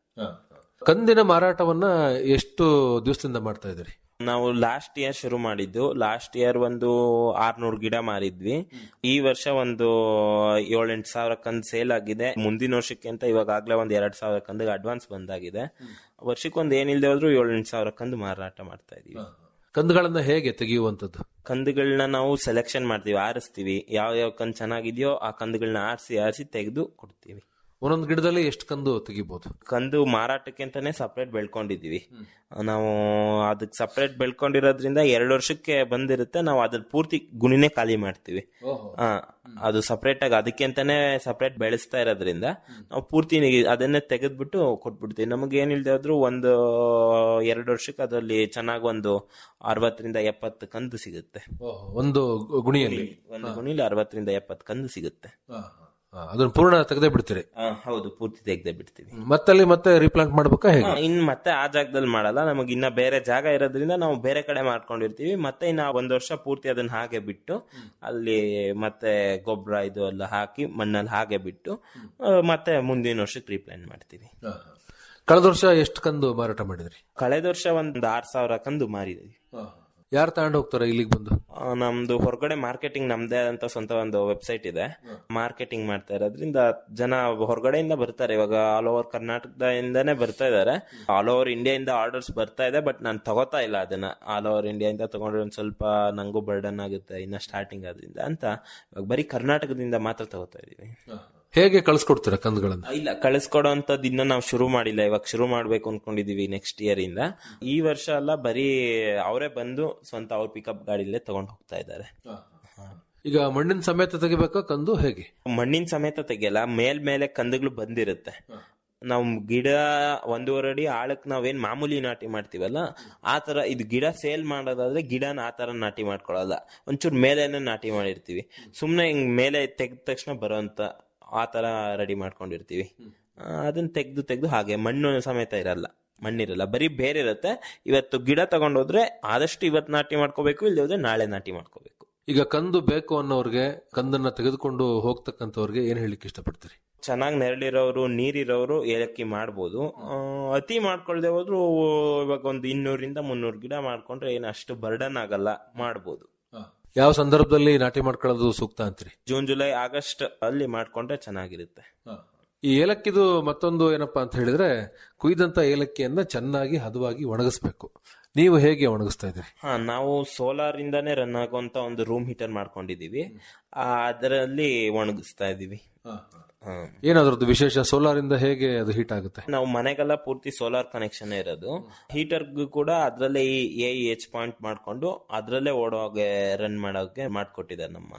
ಕಂದಿನ ಮಾರಾಟವನ್ನ ಎಷ್ಟು ದಿವಸದಿಂದ ಮಾಡ್ತಾ ಇದ್ದೀರಿ ನಾವು ಲಾಸ್ಟ್ ಇಯರ್ ಶುರು ಮಾಡಿದ್ದು ಲಾಸ್ಟ್ ಇಯರ್ ಒಂದು ಆರ್ನೂರು ಗಿಡ ಮಾರಿದ್ವಿ ಈ ವರ್ಷ ಒಂದು ಏಳೆಂಟು ಸಾವಿರ ಕಂದ್ ಸೇಲ್ ಆಗಿದೆ ಮುಂದಿನ ವರ್ಷಕ್ಕೆ ಅಂತ ಇವಾಗ ಆಗ್ಲೇ ಒಂದ್ ಎರಡ್ ಸಾವಿರ ಕಂದಿಗೆ ಅಡ್ವಾನ್ಸ್ ಬಂದಾಗಿದೆ ವರ್ಷಕ್ಕೊಂದು ಏನಿಲ್ದೆ ಹೋದ್ರು ಏಳೆಂಟು ಸಾವಿರ ಕಂದು ಮಾರಾಟ ಮಾಡ್ತಾ ಇದೀವಿ ಕಂದುಗಳನ್ನ ಹೇಗೆ ತೆಗೆಯುವಂತದ್ದು ಕಂದುಗಳನ್ನ ನಾವು ಸೆಲೆಕ್ಷನ್ ಮಾಡ್ತೀವಿ ಆರಿಸ್ತೀವಿ ಯಾವ ಯಾವ ಕಂದ್ ಚೆನ್ನಾಗಿದೆಯೋ ಆ ಕಂದುಗಳನ್ನ ಆರಿಸಿ ಆರಿಸಿ ತೆಗೆದು ಕೊಡ್ತೀವಿ ಒಂದೊಂದು ಗಿಡದಲ್ಲಿ ಎಷ್ಟು ಕಂದು ತೆಗಿಬಹುದು ಕಂದು ಮಾರಾಟಕ್ಕೆ ಅಂತಾನೆ ಸಪ್ರೇಟ್ ಬೆಳ್ಕೊಂಡಿದೀವಿ ನಾವು ಅದಕ್ಕೆ ಸಪ್ರೇಟ್ ಬೆಳ್ಕೊಂಡಿರೋದ್ರಿಂದ ಎರಡು ವರ್ಷಕ್ಕೆ ಬಂದಿರುತ್ತೆ ನಾವು ಅದ್ರ ಪೂರ್ತಿ ಗುಣಿನೇ ಖಾಲಿ ಮಾಡ್ತೀವಿ ಆ, ಅದು ಸಪ್ರೇಟ್ ಆಗಿ ಅದಕ್ಕೆ ಅಂತಾನೆ ಸಪ್ರೇಟ್ ಬೆಳೆಸ್ತಾ ಇರೋದ್ರಿಂದ ನಾವು ಪೂರ್ತಿ ಅದನ್ನೇ ತೆಗೆದ್ಬಿಟ್ಟು ಕೊಟ್ಬಿಡ್ತೀವಿ ನಮಗೆ ಏನಿಲ್ದೆ ಆದ್ರೂ ಒಂದು ಎರಡು ವರ್ಷಕ್ಕೆ ಅದರಲ್ಲಿ ಚೆನ್ನಾಗಿ ಒಂದು ಅರವತ್ತರಿಂದ ಎಪ್ಪತ್ತು ಕಂದು ಸಿಗುತ್ತೆ ಒಂದು ಗುಣಿಯಲ್ಲಿ ಒಂದು ಗುಣಿಲಿ ಅರವತ್ತರಿಂದ ಎಪ್ಪತ್ತು ಕಂದು ಸಿಗುತ್ತೆ ಆ, ಅದನ್ನ ಪೂರ್ಣ ತೆಗೆದೇ ಬಿಡ್ತೀರಿ ಆ, ಹೌದು ಪೂರ್ತಿ ತೆಗ್ದೇ ಬಿಡ್ತೀವಿ ಮತ್ತಲ್ಲಿ ಮತ್ತೆ ರೀಪ್ಲಾಂಟ್ ಮಾಡ್ಬೇಕಾ ಹೇಗೆ ಹಾ, ಇನ್ ಮತ್ತೆ ಆ ಜಾಗದಲ್ಲಿ ಮಾಡಲ್ಲ ನಮಗೆ ಇನ್ನ ಬೇರೆ ಜಾಗ ಇರೋದ್ರಿಂದ ನಾವು ಬೇರೆ ಕಡೆ ಮಾಡ್ಕೊಂಡಿರ್ತೀವಿ ಮತ್ತೆ ಇನ್ನ ಒಂದ್ ವರ್ಷ ಪೂರ್ತಿ ಅದನ್ನ ಹಾಗೆ ಬಿಟ್ಟು ಅಲ್ಲಿ ಮತ್ತೆ ಗೊಬ್ಬರ ಇದು ಎಲ್ಲ ಹಾಕಿ ಮಣ್ಣಲ್ಲಿ ಹಾಗೆ ಬಿಟ್ಟು ಆ, ಮತ್ತೆ ಮುಂದಿನ ವರ್ಷಕ್ಕೆ ರೀಪ್ಲಾಂಟ್ ಮಾಡ್ತೀವಿ ಕಳೆದ ವರ್ಷ ಎಷ್ಟು ಕಂದು ಮಾರಾಟ ಮಾಡಿದ್ರಿ ಕಳೆದ ವರ್ಷ ಒಂದ್ ಆರ್ ಸಾವಿರ ಕಂದು ಮಾರಿದೀವಿ ಯಾರು ತಗೊಂಡು ಹೋಗ್ತಾರೆ ಇಲ್ಲಿಗೆ ಬಂದು ಆ, ನಮ್ದು ಹೊರಗಡೆ ಮಾರ್ಕೆಟಿಂಗ್ ನಮ್ದೇ ಆದಂತ ಸ್ವಂತ ಒಂದು ವೆಬ್ಸೈಟ್ ಇದೆ ಮಾರ್ಕೆಟಿಂಗ್ ಮಾಡ್ತಾ ಇರೋದ್ರಿಂದ ಜನ ಹೊರಗಡೆಯಿಂದ ಬರ್ತಾರೆ ಇವಾಗ ಆಲ್ ಓವರ್ ಕರ್ನಾಟಕದಿಂದಾನೇ ಬರ್ತಾ ಇದಾರೆ ಆಲ್ ಓವರ್ ಇಂಡಿಯಾದಿಂದ ಆರ್ಡರ್ಸ್ ಬರ್ತಾ ಇದೆ ಬಟ್ ನಾನು ತಗೋತಾ ಇಲ್ಲ ಅದನ್ನ ಆಲ್ ಓವರ್ ಇಂಡಿಯಾದಿಂದ ತಗೊಂಡ್ರೆ ಒಂದ್ ಸ್ವಲ್ಪ ನಂಗೂ ಬರ್ಡನ್ ಆಗುತ್ತೆ ಇನ್ನ ಸ್ಟಾರ್ಟಿಂಗ್ ಆದ್ರಿಂದ ಅಂತ ಇವಾಗ ಬರೀ ಕರ್ನಾಟಕದಿಂದ ಮಾತ್ರ ತಗೋತಾ ಇದೀವಿ ಹೇಗೆ ಕಳ್ಸ್ಕೊಡ್ತೀರಾ ಕಂದುಗಳನ್ನ ಇಲ್ಲ ಕಳಿಸ್ಕೊಡೋ ಅಂತದ್ ಇನ್ನ ನಾವು ಶುರು ಮಾಡಿಲ್ಲ ಇವಾಗ ಶುರು ಮಾಡ್ಬೇಕು ಅನ್ಕೊಂಡಿದೀವಿ ನೆಕ್ಸ್ಟ್ ಇಯರ್ ಇಂದ ಈ ವರ್ಷ ಎಲ್ಲ ಬರೀ ಅವರೇ ಬಂದು ಸ್ವಂತ ಅವ್ರ ಪಿಕಪ್ ಗಾಡಿಲೇ ತಗೊಂಡ್ ಹೋಗ್ತಾ ಇದ್ದಾರೆ ಈಗ ಮಣ್ಣಿನ ಸಮೇತ ತೆಗಿಬೇಕಾ ಕಂದು ಹೇಗೆ ಮಣ್ಣಿನ ಸಮೇತ ತೆಗಿಯಲ್ಲ ಮೇಲ್ ಮೇಲೆ ಕಂದುಗಳು ಬಂದಿರುತ್ತೆ ನಾವು ಗಿಡ ಒಂದೂವರೆ ಅಡಿ ಆಳಕ್ ನಾವೇನ್ ಮಾಮೂಲಿ ನಾಟಿ ಮಾಡ್ತೀವಲ್ಲ ಆ ತರ ಇದು ಗಿಡ ಸೇಲ್ ಮಾಡೋದಾದ್ರೆ ಗಿಡನ ಆ ತರ ನಾಟಿ ಮಾಡ್ಕೊಳಲ್ಲ ಒಂಚೂರು ಮೇಲೇನೆ ನಾಟಿ ಮಾಡಿರ್ತೀವಿ ಸುಮ್ನೆ ಹಿಂಗ್ ಮೇಲೆ ತೆಗ್ದ ತಕ್ಷಣ ಬರೋಂತ ಆ ತರ ರೆಡಿ ಮಾಡ್ಕೊಂಡಿರ್ತೀವಿ ಆ, ಅದನ್ನ ತೆಗ್ದು ತೆಗ್ದು ಹಾಗೆ ಮಣ್ಣು ಸಮೇತ ಇರಲ್ಲ ಮಣ್ಣಿರಲ್ಲ ಬರೀ ಬೇರೆ ಇರುತ್ತೆ ಇವತ್ತು ಗಿಡ ತಗೊಂಡೋದ್ರೆ ಆದಷ್ಟು ಇವತ್ತು ನಾಟಿ ಮಾಡ್ಕೋಬೇಕು ಇಲ್ಲದೆ ಹೋದ್ರೆ ನಾಳೆ ನಾಟಿ ಮಾಡ್ಕೋಬೇಕು ಈಗ ಕಂದು ಬೇಕು ಅನ್ನೋರ್ಗೆ ಕಂದನ್ನ ತೆಗೆದುಕೊಂಡು ಹೋಗ್ತಕ್ಕಂಥವ್ರಿಗೆ ಏನ್ ಹೇಳಿಕ್ಕೆ ಇಷ್ಟಪಡ್ತೀರಿ ಚೆನ್ನಾಗಿ ನೆರಳಿರೋರು ನೀರಿರೋರು ಏಲಕ್ಕಿ ಮಾಡ್ಬೋದು ಆ, ಅತಿ ಮಾಡ್ಕೊಳ್ದೆ ಹೋದ್ರು ಇವಾಗ ಒಂದು ಇನ್ನೂರಿಂದ ಮುನ್ನೂರು ಗಿಡ ಮಾಡ್ಕೊಂಡ್ರೆ ಏನು ಅಷ್ಟು ಬರ್ಡನ್ ಆಗಲ್ಲ ಮಾಡ್ಬೋದು ಯಾವ ಸಂದರ್ಭದಲ್ಲಿ ನಾಟಿ ಮಾಡ್ಕೊಳ್ಳೋದು ಸೂಕ್ತ ಅಂತೀರಿ ಜೂನ್ ಜುಲೈ ಆಗಸ್ಟ್ ಅಲ್ಲಿ ಮಾಡ್ಕೊಂಡ್ರೆ ಚೆನ್ನಾಗಿರುತ್ತೆ ಈ ಏಲಕ್ಕಿದು ಮತ್ತೊಂದು ಏನಪ್ಪಾ ಅಂತ ಹೇಳಿದ್ರೆ ಕುಯ್ದಂತ ಏಲಕ್ಕಿಯನ್ನ ಚೆನ್ನಾಗಿ ಹದವಾಗಿ ಒಣಗಿಸ್ಬೇಕು ನೀವು ಹೇಗೆ ಒಣಗಿಸ್ತಾ ಇದ್ದೀರಿ ಹಾ ನಾವು ಸೋಲಾರ್ ಇಂದಾನೇ ರನ್ ಆಗುವಂತ ಒಂದು ರೂಮ್ ಹೀಟರ್ ಮಾಡ್ಕೊಂಡಿದೀವಿ ಆ, ಅದರಲ್ಲಿ ಒಣಗಿಸ್ತಾ ಇದೀವಿ ಹಾ. ಏನಾದ್ರದ್ದು ವಿಶೇಷ ಸೋಲಾರ್ ಇಂದ ಹೇಗೆ ಅದು ಹೀಟ್ ಆಗುತ್ತೆ ನಾವು ಮನೆಗೆಲ್ಲ ಪೂರ್ತಿ ಸೋಲಾರ್ ಕನೆಕ್ಷನ್ ಇರೋದು ಹೀಟರ್ಗೂ ಕೂಡ ಅದ್ರಲ್ಲೇ ಈ ಎ ಎಚ್ ಪಾಯಿಂಟ್ ಮಾಡ್ಕೊಂಡು ಅದ್ರಲ್ಲೇ ಓಡೋಗೆ ರನ್ ಮಾಡೋಕೆ ಮಾಡ್ಕೊಟ್ಟಿದ್ದಾರೆ ನಮ್ಮ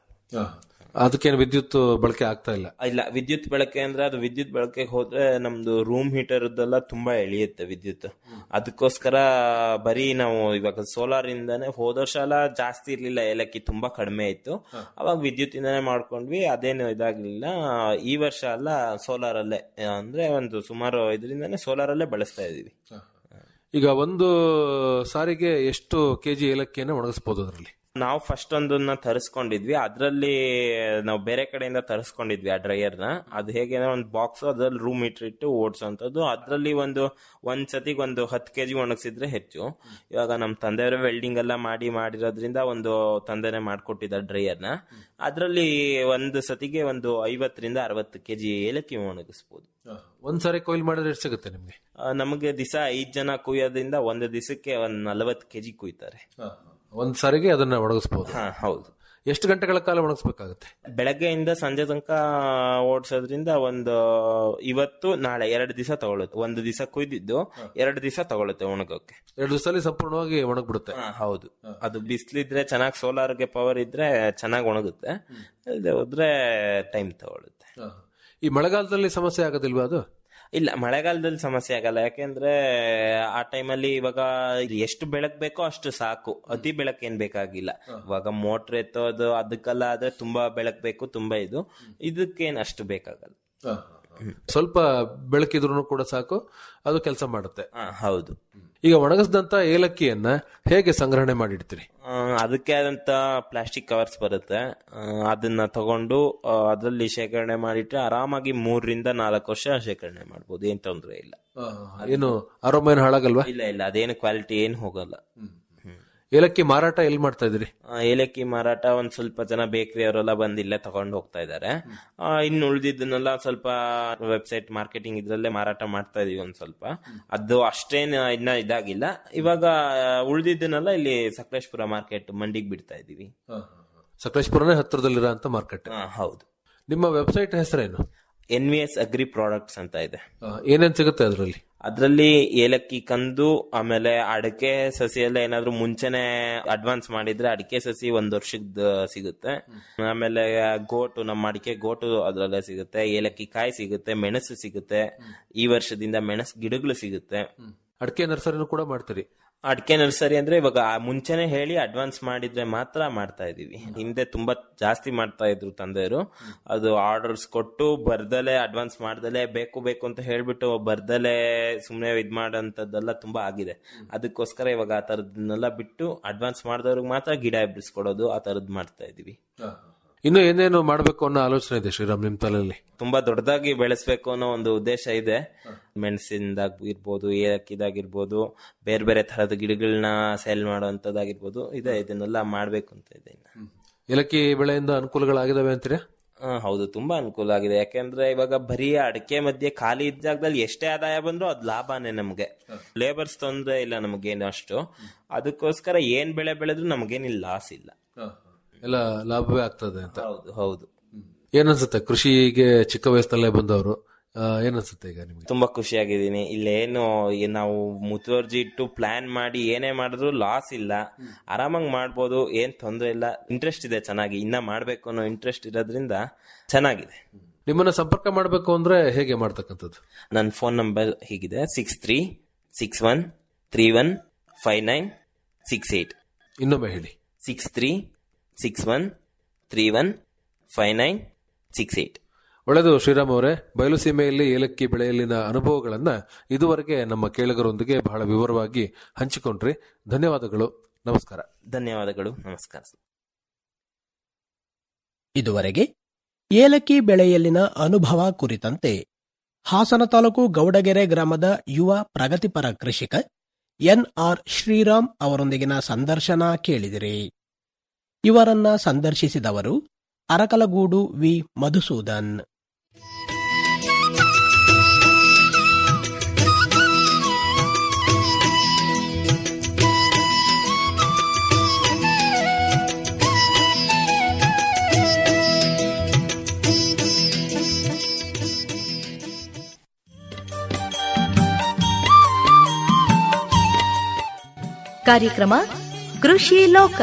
ಅದಕ್ಕೇನು ವಿದ್ಯುತ್ ಬಳಕೆ ಆಗ್ತಾ ಇಲ್ಲ ಇಲ್ಲ ವಿದ್ಯುತ್ ಬಳಕೆ ಅಂದ್ರೆ ಅದು ವಿದ್ಯುತ್ ಬಳಕೆಗೆ ಹೋದ್ರೆ ನಮ್ದು ರೂಮ್ ಹೀಟರ್ ತುಂಬಾ ಎಳೆಯುತ್ತೆ ವಿದ್ಯುತ್ ಅದಕ್ಕೋಸ್ಕರ ಬರೀ ನಾವು ಇವಾಗ ಸೋಲಾರ್ ಇಂದಾನೆ ಹೋದ ವರ್ಷ ಎಲ್ಲ ಜಾಸ್ತಿ ಇರ್ಲಿಲ್ಲ ಏಲಕ್ಕಿ ತುಂಬಾ ಕಡಿಮೆ ಇತ್ತು ಅವಾಗ ವಿದ್ಯುತ್ ಇಂದಾನೆ ಮಾಡ್ಕೊಂಡ್ವಿ ಅದೇನು ಇದಾಗ್ಲಿಲ್ಲ ಈ ವರ್ಷ ಎಲ್ಲ ಸೋಲಾರ್ ಅಲ್ಲೇ ಅಂದ್ರೆ ಒಂದು ಸುಮಾರು ಇದರಿಂದಾನೆ ಸೋಲಾರ್ ಅಲ್ಲೇ ಬಳಸ್ತಾ ಇದೀವಿ ಈಗ ಒಂದು ಸಾರಿಗೆ ಎಷ್ಟು ಕೆಜಿ ಏಲಕ್ಕಿಯನ್ನು ಒಣಗಿಸ್ಬೋದು ಅದರಲ್ಲಿ ನಾವು ಫಸ್ಟ್ ಒಂದನ್ನ ತರಿಸ್ಕೊಂಡಿದ್ವಿ ಅದ್ರಲ್ಲಿ ನಾವು ಬೇರೆ ಕಡೆಯಿಂದ ತರಿಸ್ಕೊಂಡಿದ್ವಿ ಆ ಡ್ರೈಯರ್ ನ ಅದು ಹೇಗೆ ಅಂದ್ರೆ ಒಂದು ಬಾಕ್ಸ್ ಅದ್ರಲ್ಲಿ ರೂಮ್ ಮೀಟರ್ ಇಟ್ಟು ಓಡಿಸೋಂಥದ್ದು ಅದ್ರಲ್ಲಿ ಒಂದು ಒಂದ್ ಸತಿಗೆ ಒಂದು ಹತ್ತು ಕೆಜಿ ಒಣಗಿಸಿದ್ರೆ ಹೆಚ್ಚು ಇವಾಗ ನಮ್ಮ ತಂದೆಯವರು ವೆಲ್ಡಿಂಗ್ ಎಲ್ಲ ಮಾಡಿ ಮಾಡಿರೋದ್ರಿಂದ ಒಂದು ತಂದೆನೆ ಮಾಡ್ಕೊಟ್ಟಿದ್ದಾರೆ ಡ್ರೈಯರ್ ನ ಅದ್ರಲ್ಲಿ ಒಂದು ಸತಿಗೆ ಒಂದು ಐವತ್ತರಿಂದ ಅರವತ್ತು ಕೆಜಿ ಏಲಕ್ಕಿ ಒಣಗಿಸ್ಬೋದು ಒಂದ್ ಸಾರಿ ಕೊಯ್ಲು ಮಾಡಿದ್ರೆ ಎಷ್ಟು ಸಿಗುತ್ತೆ ನಿಮ್ಗೆ ಆ, ನಮಗೆ ದಿವಸ ಐದ್ ಜನ ಕುಯ್ಯೋದ್ರಿಂದ ಒಂದು ದಿವಸಕ್ಕೆ ಒಂದ್ ನಲವತ್ತು ಕೆಜಿ ಕುಯ್ತಾರೆ ಒಂದ್ ಸಾರಿಗೆ ಅದನ್ನ ಒಣಗಿಸ್ಬೋದು ಹಾ ಹೌದು ಎಷ್ಟು ಗಂಟೆಗಳ ಕಾಲ ಒಣಗಿಸ್ಬೇಕಾಗುತ್ತೆ ಬೆಳಗ್ಗೆಯಿಂದ ಸಂಜೆ ತನಕ ಓಡಿಸೋದ್ರಿಂದ ಒಂದು ಇವತ್ತು ನಾಳೆ ಎರಡು ದಿವಸ ತಗೊಳುತ್ತೆ ಒಂದು ದಿವಸ ಕುಯ್ದಿದ್ದು ಎರಡು ದಿವಸ ತಗೊಳುತ್ತೆ ಒಣಗೋಕೆ ಎರಡು ದಿವಸದಲ್ಲಿ ಸಂಪೂರ್ಣವಾಗಿ ಒಣಗ್ಬಿಡುತ್ತೆ ಹಾ, ಹೌದು ಅದು ಬಿಸಿಲಿದ್ರೆ ಚೆನ್ನಾಗಿ ಸೋಲಾರ್ಗೆ ಪವರ್ ಇದ್ರೆ ಚೆನ್ನಾಗಿ ಒಣಗುತ್ತೆ ಇಲ್ಲದೆ ಹೋದ್ರೆ ಟೈಮ್ ತಗೊಳುತ್ತೆ ಈ ಮಳೆಗಾಲದಲ್ಲಿ ಸಮಸ್ಯೆ ಆಗೋದಿಲ್ವಾ ಅದು ಇಲ್ಲ ಮಳೆಗಾಲದಲ್ಲಿ ಸಮಸ್ಯೆ ಆಗಲ್ಲ ಯಾಕೆಂದ್ರೆ ಆ ಟೈಮಲ್ಲಿ ಇವಾಗ ಎಷ್ಟು ಬೆಳಕ್ ಬೇಕೋ ಅಷ್ಟು ಸಾಕು ಅತಿ ಬೆಳಕ್ ಏನ್ ಬೇಕಾಗಿಲ್ಲ ಇವಾಗ ಮೋಟ್ರ್ ಎತ್ತೋದು ಅದಕ್ಕೆಲ್ಲ ಆದ್ರೆ ತುಂಬಾ ಬೆಳಕ್ ಬೇಕು ತುಂಬಾ ಇದು ಇದಕ್ಕೇನ್ ಅಷ್ಟು ಬೇಕಾಗಲ್ಲ ಸ್ವಲ್ಪ ಬೆಳಕಿದ್ರು ಕೂಡ ಸಾಕು ಅದು ಕೆಲಸ ಮಾಡುತ್ತೆ ಹಾ ಹೌದು ಈಗ ಒಣಗಿಸಿದಂತ ಏಲಕ್ಕಿಯನ್ನ ಹೇಗೆ ಸಂಗ್ರಹಣೆ ಮಾಡಿಡ್ತೀರಿ ಆ, ಅದಕ್ಕೆ ಆದಂತ ಪ್ಲಾಸ್ಟಿಕ್ ಕವರ್ಸ್ ಬರುತ್ತೆ ಆ, ಅದನ್ನ ತಗೊಂಡು ಆ, ಅದ್ರಲ್ಲಿ ಶೇಖರಣೆ ಮಾಡಿಟ್ರೆ ಆರಾಮಾಗಿ ಮೂರರಿಂದ ನಾಲ್ಕು ವರ್ಷ ಶೇಖರಣೆ ಮಾಡ್ಬೋದು ಏನ್ ತೊಂದ್ರೆ ಇಲ್ಲ ಏನು ಆರೋಗ್ಯ ಹಾಳಾಗಲ್ವಾ ಇಲ್ಲ ಇಲ್ಲ ಅದೇನು ಕ್ವಾಲಿಟಿ ಏನು ಹೋಗಲ್ಲ ಹ್ಮ್. ಏಲಕ್ಕಿ ಮಾರಾಟ ಎಲ್ಲಿ ಮಾಡ್ತಾ ಇದ್ದೀರಿ ಆ, ಏಲಕ್ಕಿ ಮಾರಾಟ ಒಂದ್ ಸ್ವಲ್ಪ ಜನ ಬೇಕರಿ ಅವರೆಲ್ಲ ಬಂದು ಇಲ್ಲೇ ತಗೊಂಡು ಹೋಗ್ತಾ ಇದ್ದಾರೆ ಇನ್ನು ಉಳಿದಿದ್ದನ್ನೆಲ್ಲ ಸ್ವಲ್ಪ ವೆಬ್ಸೈಟ್ ಮಾರ್ಕೆಟಿಂಗ್ ಇದ್ರಲ್ಲೇ ಮಾರಾಟ ಮಾಡ್ತಾ ಇದೀವಿ ಒಂದ್ ಸ್ವಲ್ಪ ಅದು ಅಷ್ಟೇನು ಇನ್ನ ಇದಾಗಿಲ್ಲ ಇವಾಗ ಉಳಿದಿದ್ದನ್ನೆಲ್ಲ ಇಲ್ಲಿ ಸಕಲೇಶ್ಪುರ ಮಾರ್ಕೆಟ್ ಮಂಡಿಗೆ ಬಿಡ್ತಾ ಇದೀವಿ ಸಕಲೇಶ್ಪುರನೇ ಹತ್ತಿರದಲ್ಲಿರೋ ಅಂತ ಮಾರ್ಕೆಟ್ ಆ, ಹೌದು ನಿಮ್ಮ ವೆಬ್ಸೈಟ್ ಹೆಸರೇನು N V S agri products ಅಂತ ಇದೆ ಆ, ಏನೇನ್ ಸಿಗುತ್ತೆ ಅದರಲ್ಲಿ ಅದ್ರಲ್ಲಿ ಏಲಕ್ಕಿ ಕಂದು ಆಮೇಲೆ ಅಡಕೆ ಸಸಿ ಎಲ್ಲ ಏನಾದ್ರು ಮುಂಚೆನೆ ಅಡ್ವಾನ್ಸ್ ಮಾಡಿದ್ರೆ ಅಡಿಕೆ ಸಸಿ ಒಂದ್ ವರ್ಷದ ಸಿಗುತ್ತೆ ಆಮೇಲೆ ಗೋಟು ನಮ್ಮ ಅಡಿಕೆ ಗೋಟು ಅದ್ರಲ್ಲೇ ಸಿಗುತ್ತೆ ಏಲಕ್ಕಿ ಕಾಯಿ ಸಿಗುತ್ತೆ ಮೆಣಸು ಸಿಗುತ್ತೆ ಈ ವರ್ಷದಿಂದ ಮೆಣಸು ಗಿಡಗಳು ಸಿಗುತ್ತೆ ಅಡಿಕೆ ನರ್ಸರಿನೂ ಕೂಡ ಮಾಡ್ತೀರಿ ಅಡಿಕೆ ನರ್ಸರಿ ಅಂದ್ರೆ ಇವಾಗ ಆ ಮುಂಚೆನೆ ಹೇಳಿ ಅಡ್ವಾನ್ಸ್ ಮಾಡಿದ್ರೆ ಮಾತ್ರ ಮಾಡ್ತಾ ಇದೀವಿ ಹಿಂದೆ ತುಂಬಾ ಜಾಸ್ತಿ ಮಾಡ್ತಾ ಇದ್ರು ತಂದೆಯವರು ಅದು ಆರ್ಡರ್ಸ್ ಕೊಟ್ಟು ಬರ್ದಲೆ ಅಡ್ವಾನ್ಸ್ ಮಾಡ್ದಲೆ ಬೇಕು ಬೇಕು ಅಂತ ಹೇಳ್ಬಿಟ್ಟು ಬರ್ದಲೆ ಸುಮ್ನೆ ಇದ್ ಮಾಡೋಂಥದ್ದೆಲ್ಲ ತುಂಬಾ ಆಗಿದೆ ಅದಕ್ಕೋಸ್ಕರ ಇವಾಗ ಆ ತರದನ್ನೆಲ್ಲ ಬಿಟ್ಟು ಅಡ್ವಾನ್ಸ್ ಮಾಡಿದವ್ರಿಗೆ ಮಾತ್ರ ಗಿಡ ಎಬ್ಬಿಸ್ಕೊಡೋದು ಆ ತರದ್ ಮಾಡ್ತಾ ಇದೀವಿ ಇನ್ನು ಏನೇನು ಮಾಡ್ಬೇಕು ಅನ್ನೋ ಆಲೋಚನೆ ಇದೆ ಶ್ರೀರಾಮ್ ನಿಮ್ ತಲೆಯಲ್ಲಿ ತುಂಬಾ ದೊಡ್ಡದಾಗಿ ಬೆಳೆಸ್ಬೇಕು ಅನ್ನೋ ಒಂದು ಉದ್ದೇಶ ಇದೆ ಮೆಣಸಿಂದಾಗಿರ್ಬೋದು ಏಲಕ್ಕಿದಾಗಿರ್ಬೋದು ಬೇರೆ ಬೇರೆ ತರದ ಗಿಡಗಳನ್ನ ಸೇಲ್ ಮಾಡುವಂತದ್ದಾಗಿರ್ಬೋದು ಇದೆ ಇದನ್ನೆಲ್ಲ ಮಾಡ್ಬೇಕು ಅಂತ ಇದೆ ಇನ್ನ. ಏಲಕ್ಕಿ ಬೆಳೆಯಿಂದ ಅನುಕೂಲಗಳಾಗಿದಾವೆ ಅಂತೀರಾ ಆ, ಹೌದು ತುಂಬಾ ಅನುಕೂಲ ಆಗಿದೆ ಯಾಕೆಂದ್ರೆ ಇವಾಗ ಬರೀ ಅಡಿಕೆ ಮಧ್ಯೆ ಖಾಲಿ ಇದ್ದ ಜಾಗದಲ್ಲಿ ಎಷ್ಟೇ ಆದಾಯ ಬಂದ್ರು ಅದ್ ಲಾಭನೇ ನಮ್ಗೆ ಲೇಬರ್ಸ್ ತೊಂದ್ರೆ ಇಲ್ಲ ನಮಗೇನು ಅಷ್ಟು ಅದಕ್ಕೋಸ್ಕರ ಏನ್ ಬೆಳೆ ಬೆಳೆದ್ರು ನಮಗೇನಿಲ್ಲ ಲಾಸ್ ಇಲ್ಲ ಎಲ್ಲ ಲಾಭವೇ ಆಗ್ತದೆ ಅಂತ ಹೌದು ಹೌದು ಏನನ್ಸುತ್ತೆ ಕೃಷಿಗೆ ಚಿಕ್ಕ ವಯಸ್ಸಲ್ಲೇ ಬಂದವರು ಆ, ಏನನ್ಸುತ್ತೆ ಈಗ ನಿಮ್ಗೆ ತುಂಬಾ ಖುಷಿಯಾಗಿದ್ದೀನಿ ಇಲ್ಲೇನು ಈ ನಾವು ಮುತುವರ್ಜಿ ಇಟ್ಟು ಪ್ಲಾನ್ ಮಾಡಿ ಏನೇ ಮಾಡಿದ್ರು ಲಾಸ್ ಇಲ್ಲ ಆರಾಮಾಗಿ ಮಾಡ್ಬೋದು ಏನ್ ತೊಂದ್ರೆ ಇಲ್ಲ ಇಂಟ್ರೆಸ್ಟ್ ಇದೆ ಚೆನ್ನಾಗಿ ಇನ್ನ ಮಾಡ್ಬೇಕು ಅನ್ನೋ ಇಂಟ್ರೆಸ್ಟ್ ಇರೋದ್ರಿಂದ ಚೆನ್ನಾಗಿದೆ ನಿಮ್ಮನ್ನ ಸಂಪರ್ಕ ಮಾಡಬೇಕು ಅಂದ್ರೆ ಹೇಗೆ ಮಾಡ್ತಕ್ಕಂಥದ್ದು ನನ್ನ ಫೋನ್ ನಂಬರ್ ಹೀಗಿದೆ six three six one three one five nine six eight ಇನ್ನೊಮ್ಮೆ ಹೇಳಿ six three six one three one five nine six eight ಒಳ್ಳೆಯದು ಶ್ರೀರಾಮ್ ಅವರೇ ಬಯಲು ಸೀಮೆಯಲ್ಲಿ ಏಲಕ್ಕಿ ಬೆಳೆಯಲ್ಲಿನ ಅನುಭವಗಳನ್ನ ಇದುವರೆಗೆ ನಮ್ಮ ಕೇಳುಗರೊಂದಿಗೆ ಬಹಳ ವಿವರವಾಗಿ ಹಂಚಿಕೊಂಡ್ರಿ ಧನ್ಯವಾದಗಳು ನಮಸ್ಕಾರ ಧನ್ಯವಾದಗಳು ನಮಸ್ಕಾರ ಇದುವರೆಗೆ ಏಲಕ್ಕಿ ಬೆಳೆಯಲ್ಲಿನ ಅನುಭವ ಕುರಿತಂತೆ ಹಾಸನ ತಾಲೂಕು ಗೌಡಗೆರೆ ಗ್ರಾಮದ ಯುವ ಪ್ರಗತಿಪರ ಕೃಷಿಕ ಎನ್ಆರ್ ಶ್ರೀರಾಮ್ ಅವರೊಂದಿಗಿನ ಸಂದರ್ಶನ ಕೇಳಿದಿರಿ ಇವರನ್ನ ಸಂದರ್ಶಿಸಿದವರು ಅರಕಲಗೂಡು ವಿ ಮಧುಸೂದನ್ ಕಾರ್ಯಕ್ರಮ ಕೃಷಿ ಲೋಕ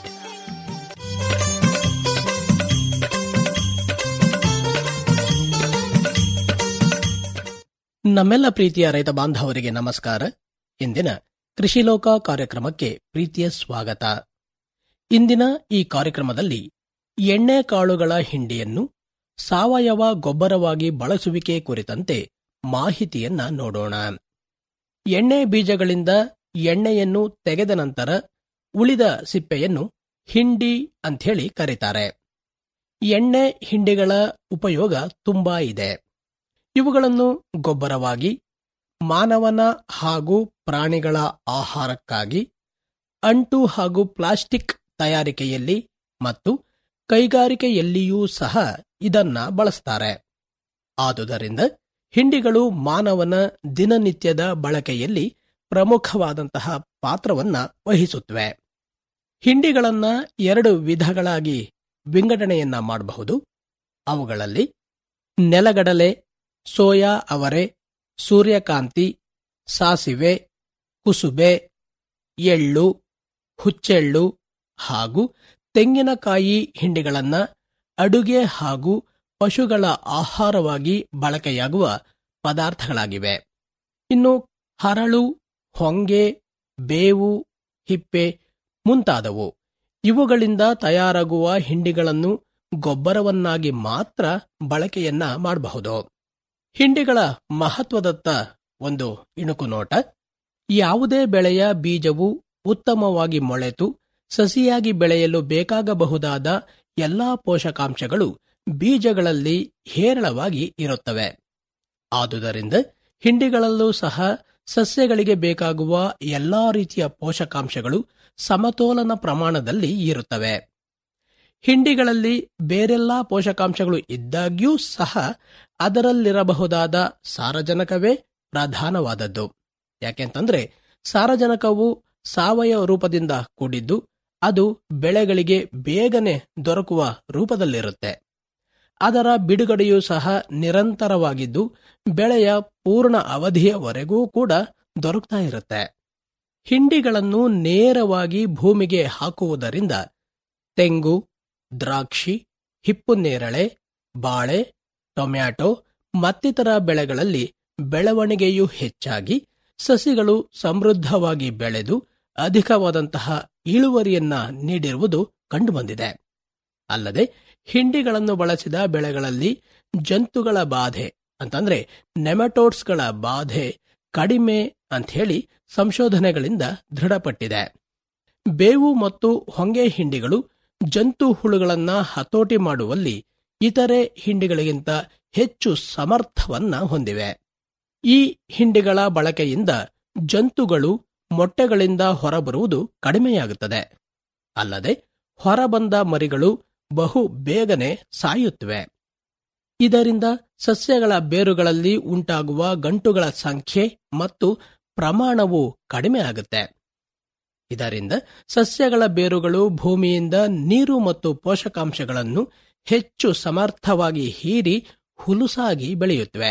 ನಮ್ಮೆಲ್ಲ ಪ್ರೀತಿಯ ರೈತ ಬಾಂಧವರಿಗೆ ನಮಸ್ಕಾರ ಇಂದಿನ ಕೃಷಿ ಲೋಕ ಕಾರ್ಯಕ್ರಮಕ್ಕೆ ಪ್ರೀತಿಯ ಸ್ವಾಗತ ಇಂದಿನ ಈ ಕಾರ್ಯಕ್ರಮದಲ್ಲಿ ಎಣ್ಣೆ ಕಾಳುಗಳ ಹಿಂಡಿಯನ್ನು ಸಾವಯವ ಗೊಬ್ಬರವಾಗಿ ಬಳಸುವಿಕೆ ಕುರಿತಂತೆ ಮಾಹಿತಿಯನ್ನ ನೋಡೋಣ ಎಣ್ಣೆ ಬೀಜಗಳಿಂದ ಎಣ್ಣೆಯನ್ನು ತೆಗೆದ ನಂತರ ಉಳಿದ ಸಿಪ್ಪೆಯನ್ನು ಹಿಂಡಿ ಅಂಥೇಳಿ ಕರೀತಾರೆ ಎಣ್ಣೆ ಹಿಂಡಿಗಳ ಉಪಯೋಗ ತುಂಬಾ ಇದೆ ಇವುಗಳನ್ನು ಗೊಬ್ಬರವಾಗಿ ಮಾನವನ ಹಾಗೂ ಪ್ರಾಣಿಗಳ ಆಹಾರಕ್ಕಾಗಿ ಅಂಟು ಹಾಗೂ ಪ್ಲಾಸ್ಟಿಕ್ ತಯಾರಿಕೆಯಲ್ಲಿ ಮತ್ತು ಕೈಗಾರಿಕೆಯಲ್ಲಿಯೂ ಸಹ ಇದನ್ನ ಬಳಸ್ತಾರೆ ಆದುದರಿಂದ ಹಿಂಡಿಗಳು ಮಾನವನ ದಿನನಿತ್ಯದ ಬಳಕೆಯಲ್ಲಿ ಪ್ರಮುಖವಾದಂತಹ ಪಾತ್ರವನ್ನ ವಹಿಸುತ್ತವೆ ಹಿಂಡಿಗಳನ್ನ ಎರಡು ವಿಧಗಳಾಗಿ ವಿಂಗಡಣೆಯನ್ನ ಮಾಡಬಹುದು ಅವುಗಳಲ್ಲಿ ನೆಲಗಡಲೆ ಸೋಯಾ ಅವರೆ ಸೂರ್ಯಕಾಂತಿ ಸಾಸಿವೆ ಕುಸುಬೆ ಎಳ್ಳು ಹುಚ್ಚೆಳ್ಳು ಹಾಗೂ ತೆಂಗಿನಕಾಯಿ ಹಿಂಡಿಗಳನ್ನ ಅಡುಗೆ ಹಾಗೂ ಪಶುಗಳ ಆಹಾರವಾಗಿ ಬಳಕೆಯಾಗುವ ಪದಾರ್ಥಗಳಾಗಿವೆ ಇನ್ನು ಹರಳು ಹೊಂಗೆ ಬೇವು ಹಿಪ್ಪೆ ಮುಂತಾದವು ಇವುಗಳಿಂದ ತಯಾರಾಗುವ ಹಿಂಡಿಗಳನ್ನು ಗೊಬ್ಬರವನ್ನಾಗಿ ಮಾತ್ರ ಬಳಕೆಯನ್ನ ಮಾಡಬಹುದು ಹಿಂಡಿಗಳ ಮಹತ್ವದತ್ತ ಒಂದು ಇಣುಕು ನೋಟ ಯಾವುದೇ ಬೆಳೆಯ ಬೀಜವು ಉತ್ತಮವಾಗಿ ಮೊಳೆತು ಸಸಿಯಾಗಿ ಬೆಳೆಯಲು ಬೇಕಾಗಬಹುದಾದ ಎಲ್ಲಾ ಪೋಷಕಾಂಶಗಳು ಬೀಜಗಳಲ್ಲಿ ಹೇರಳವಾಗಿ ಇರುತ್ತವೆ ಆದುದರಿಂದ ಹಿಂಡಿಗಳಲ್ಲೂ ಸಹ ಸಸ್ಯಗಳಿಗೆ ಬೇಕಾಗುವ ಎಲ್ಲಾ ರೀತಿಯ ಪೋಷಕಾಂಶಗಳು ಸಮತೋಲನ ಪ್ರಮಾಣದಲ್ಲಿ ಇರುತ್ತವೆ ಹಿಂಡಿಗಳಲ್ಲಿ ಬೇರೆಲ್ಲಾ ಪೋಷಕಾಂಶಗಳು ಇದ್ದಾಗ್ಯೂ ಸಹ ಅದರಲ್ಲಿರಬಹುದಾದ ಸಾರಜನಕವೇ ಪ್ರಧಾನವಾದದ್ದು ಯಾಕೆಂತಂದ್ರೆ ಸಾರಜನಕವು ಸಾವಯವ ರೂಪದಿಂದ ಕೂಡಿದ್ದು ಅದು ಬೆಳೆಗಳಿಗೆ ಬೇಗನೆ ದೊರಕುವ ರೂಪದಲ್ಲಿರುತ್ತೆ ಅದರ ಬಿಡುಗಡೆಯೂ ಸಹ ನಿರಂತರವಾಗಿದ್ದು ಬೆಳೆಯ ಪೂರ್ಣ ಅವಧಿಯವರೆಗೂ ಕೂಡ ದೊರಕ್ತಾ ಇರುತ್ತೆ ಹಿಂಡಿಗಳನ್ನು ನೇರವಾಗಿ ಭೂಮಿಗೆ ಹಾಕುವುದರಿಂದ ತೆಂಗು ದ್ರಾಕ್ಷಿ ಹಿಪ್ಪುನೇರಳೆ ಬಾಳೆ ಟೊಮ್ಯಾಟೊ ಮತ್ತಿತರ ಬೆಳೆಗಳಲ್ಲಿ ಬೆಳವಣಿಗೆಯು ಹೆಚ್ಚಾಗಿ ಸಸಿಗಳು ಸಮೃದ್ಧವಾಗಿ ಬೆಳೆದು ಅಧಿಕವಾದಂತಹ ಇಳುವರಿಯನ್ನ ನೀಡಿರುವುದು ಕಂಡುಬಂದಿದೆ ಅಲ್ಲದೆ ಹಿಂಡಿಗಳನ್ನು ಬಳಸಿದ ಬೆಳೆಗಳಲ್ಲಿ ಜಂತುಗಳ ಬಾಧೆ ಅಂತಂದ್ರೆ ನೆಮಟೋಡ್ಸ್ಗಳ ಬಾಧೆ ಕಡಿಮೆ ಅಂಥೇಳಿ ಸಂಶೋಧನೆಗಳಿಂದ ದೃಢಪಟ್ಟಿದೆ ಬೇವು ಮತ್ತು ಹೊಂಗೆ ಹಿಂಡಿಗಳು ಜಂತು ಹುಳುಗಳನ್ನ ಹತೋಟಿ ಮಾಡುವಲ್ಲಿ ಇತರೆ ಹಿಂಡಿಗಳಿಗಿಂತ ಹೆಚ್ಚು ಸಮರ್ಥವನ್ನ ಹೊಂದಿವೆ ಈ ಹಿಂಡಿಗಳ ಬಳಕೆಯಿಂದ ಜಂತುಗಳು ಮೊಟ್ಟೆಗಳಿಂದ ಹೊರಬರುವುದು ಕಡಿಮೆಯಾಗುತ್ತದೆ ಅಲ್ಲದೆ ಹೊರಬಂದ ಮರಿಗಳು ಬಹು ಬೇಗನೆ ಸಾಯುತ್ತವೆ ಇದರಿಂದ ಸಸ್ಯಗಳ ಬೇರುಗಳಲ್ಲಿ ಉಂಟಾಗುವ ಗಂಟುಗಳ ಸಂಖ್ಯೆ ಮತ್ತು ಪ್ರಮಾಣವು ಕಡಿಮೆ ಆಗುತ್ತೆ ಇದರಿಂದ ಸಸ್ಯಗಳ ಬೇರುಗಳು ಭೂಮಿಯಿಂದ ನೀರು ಮತ್ತು ಪೋಷಕಾಂಶಗಳನ್ನು ಹೆಚ್ಚು ಸಮರ್ಥವಾಗಿ ಹೀರಿ ಹುಲುಸಾಗಿ ಬೆಳೆಯುತ್ತವೆ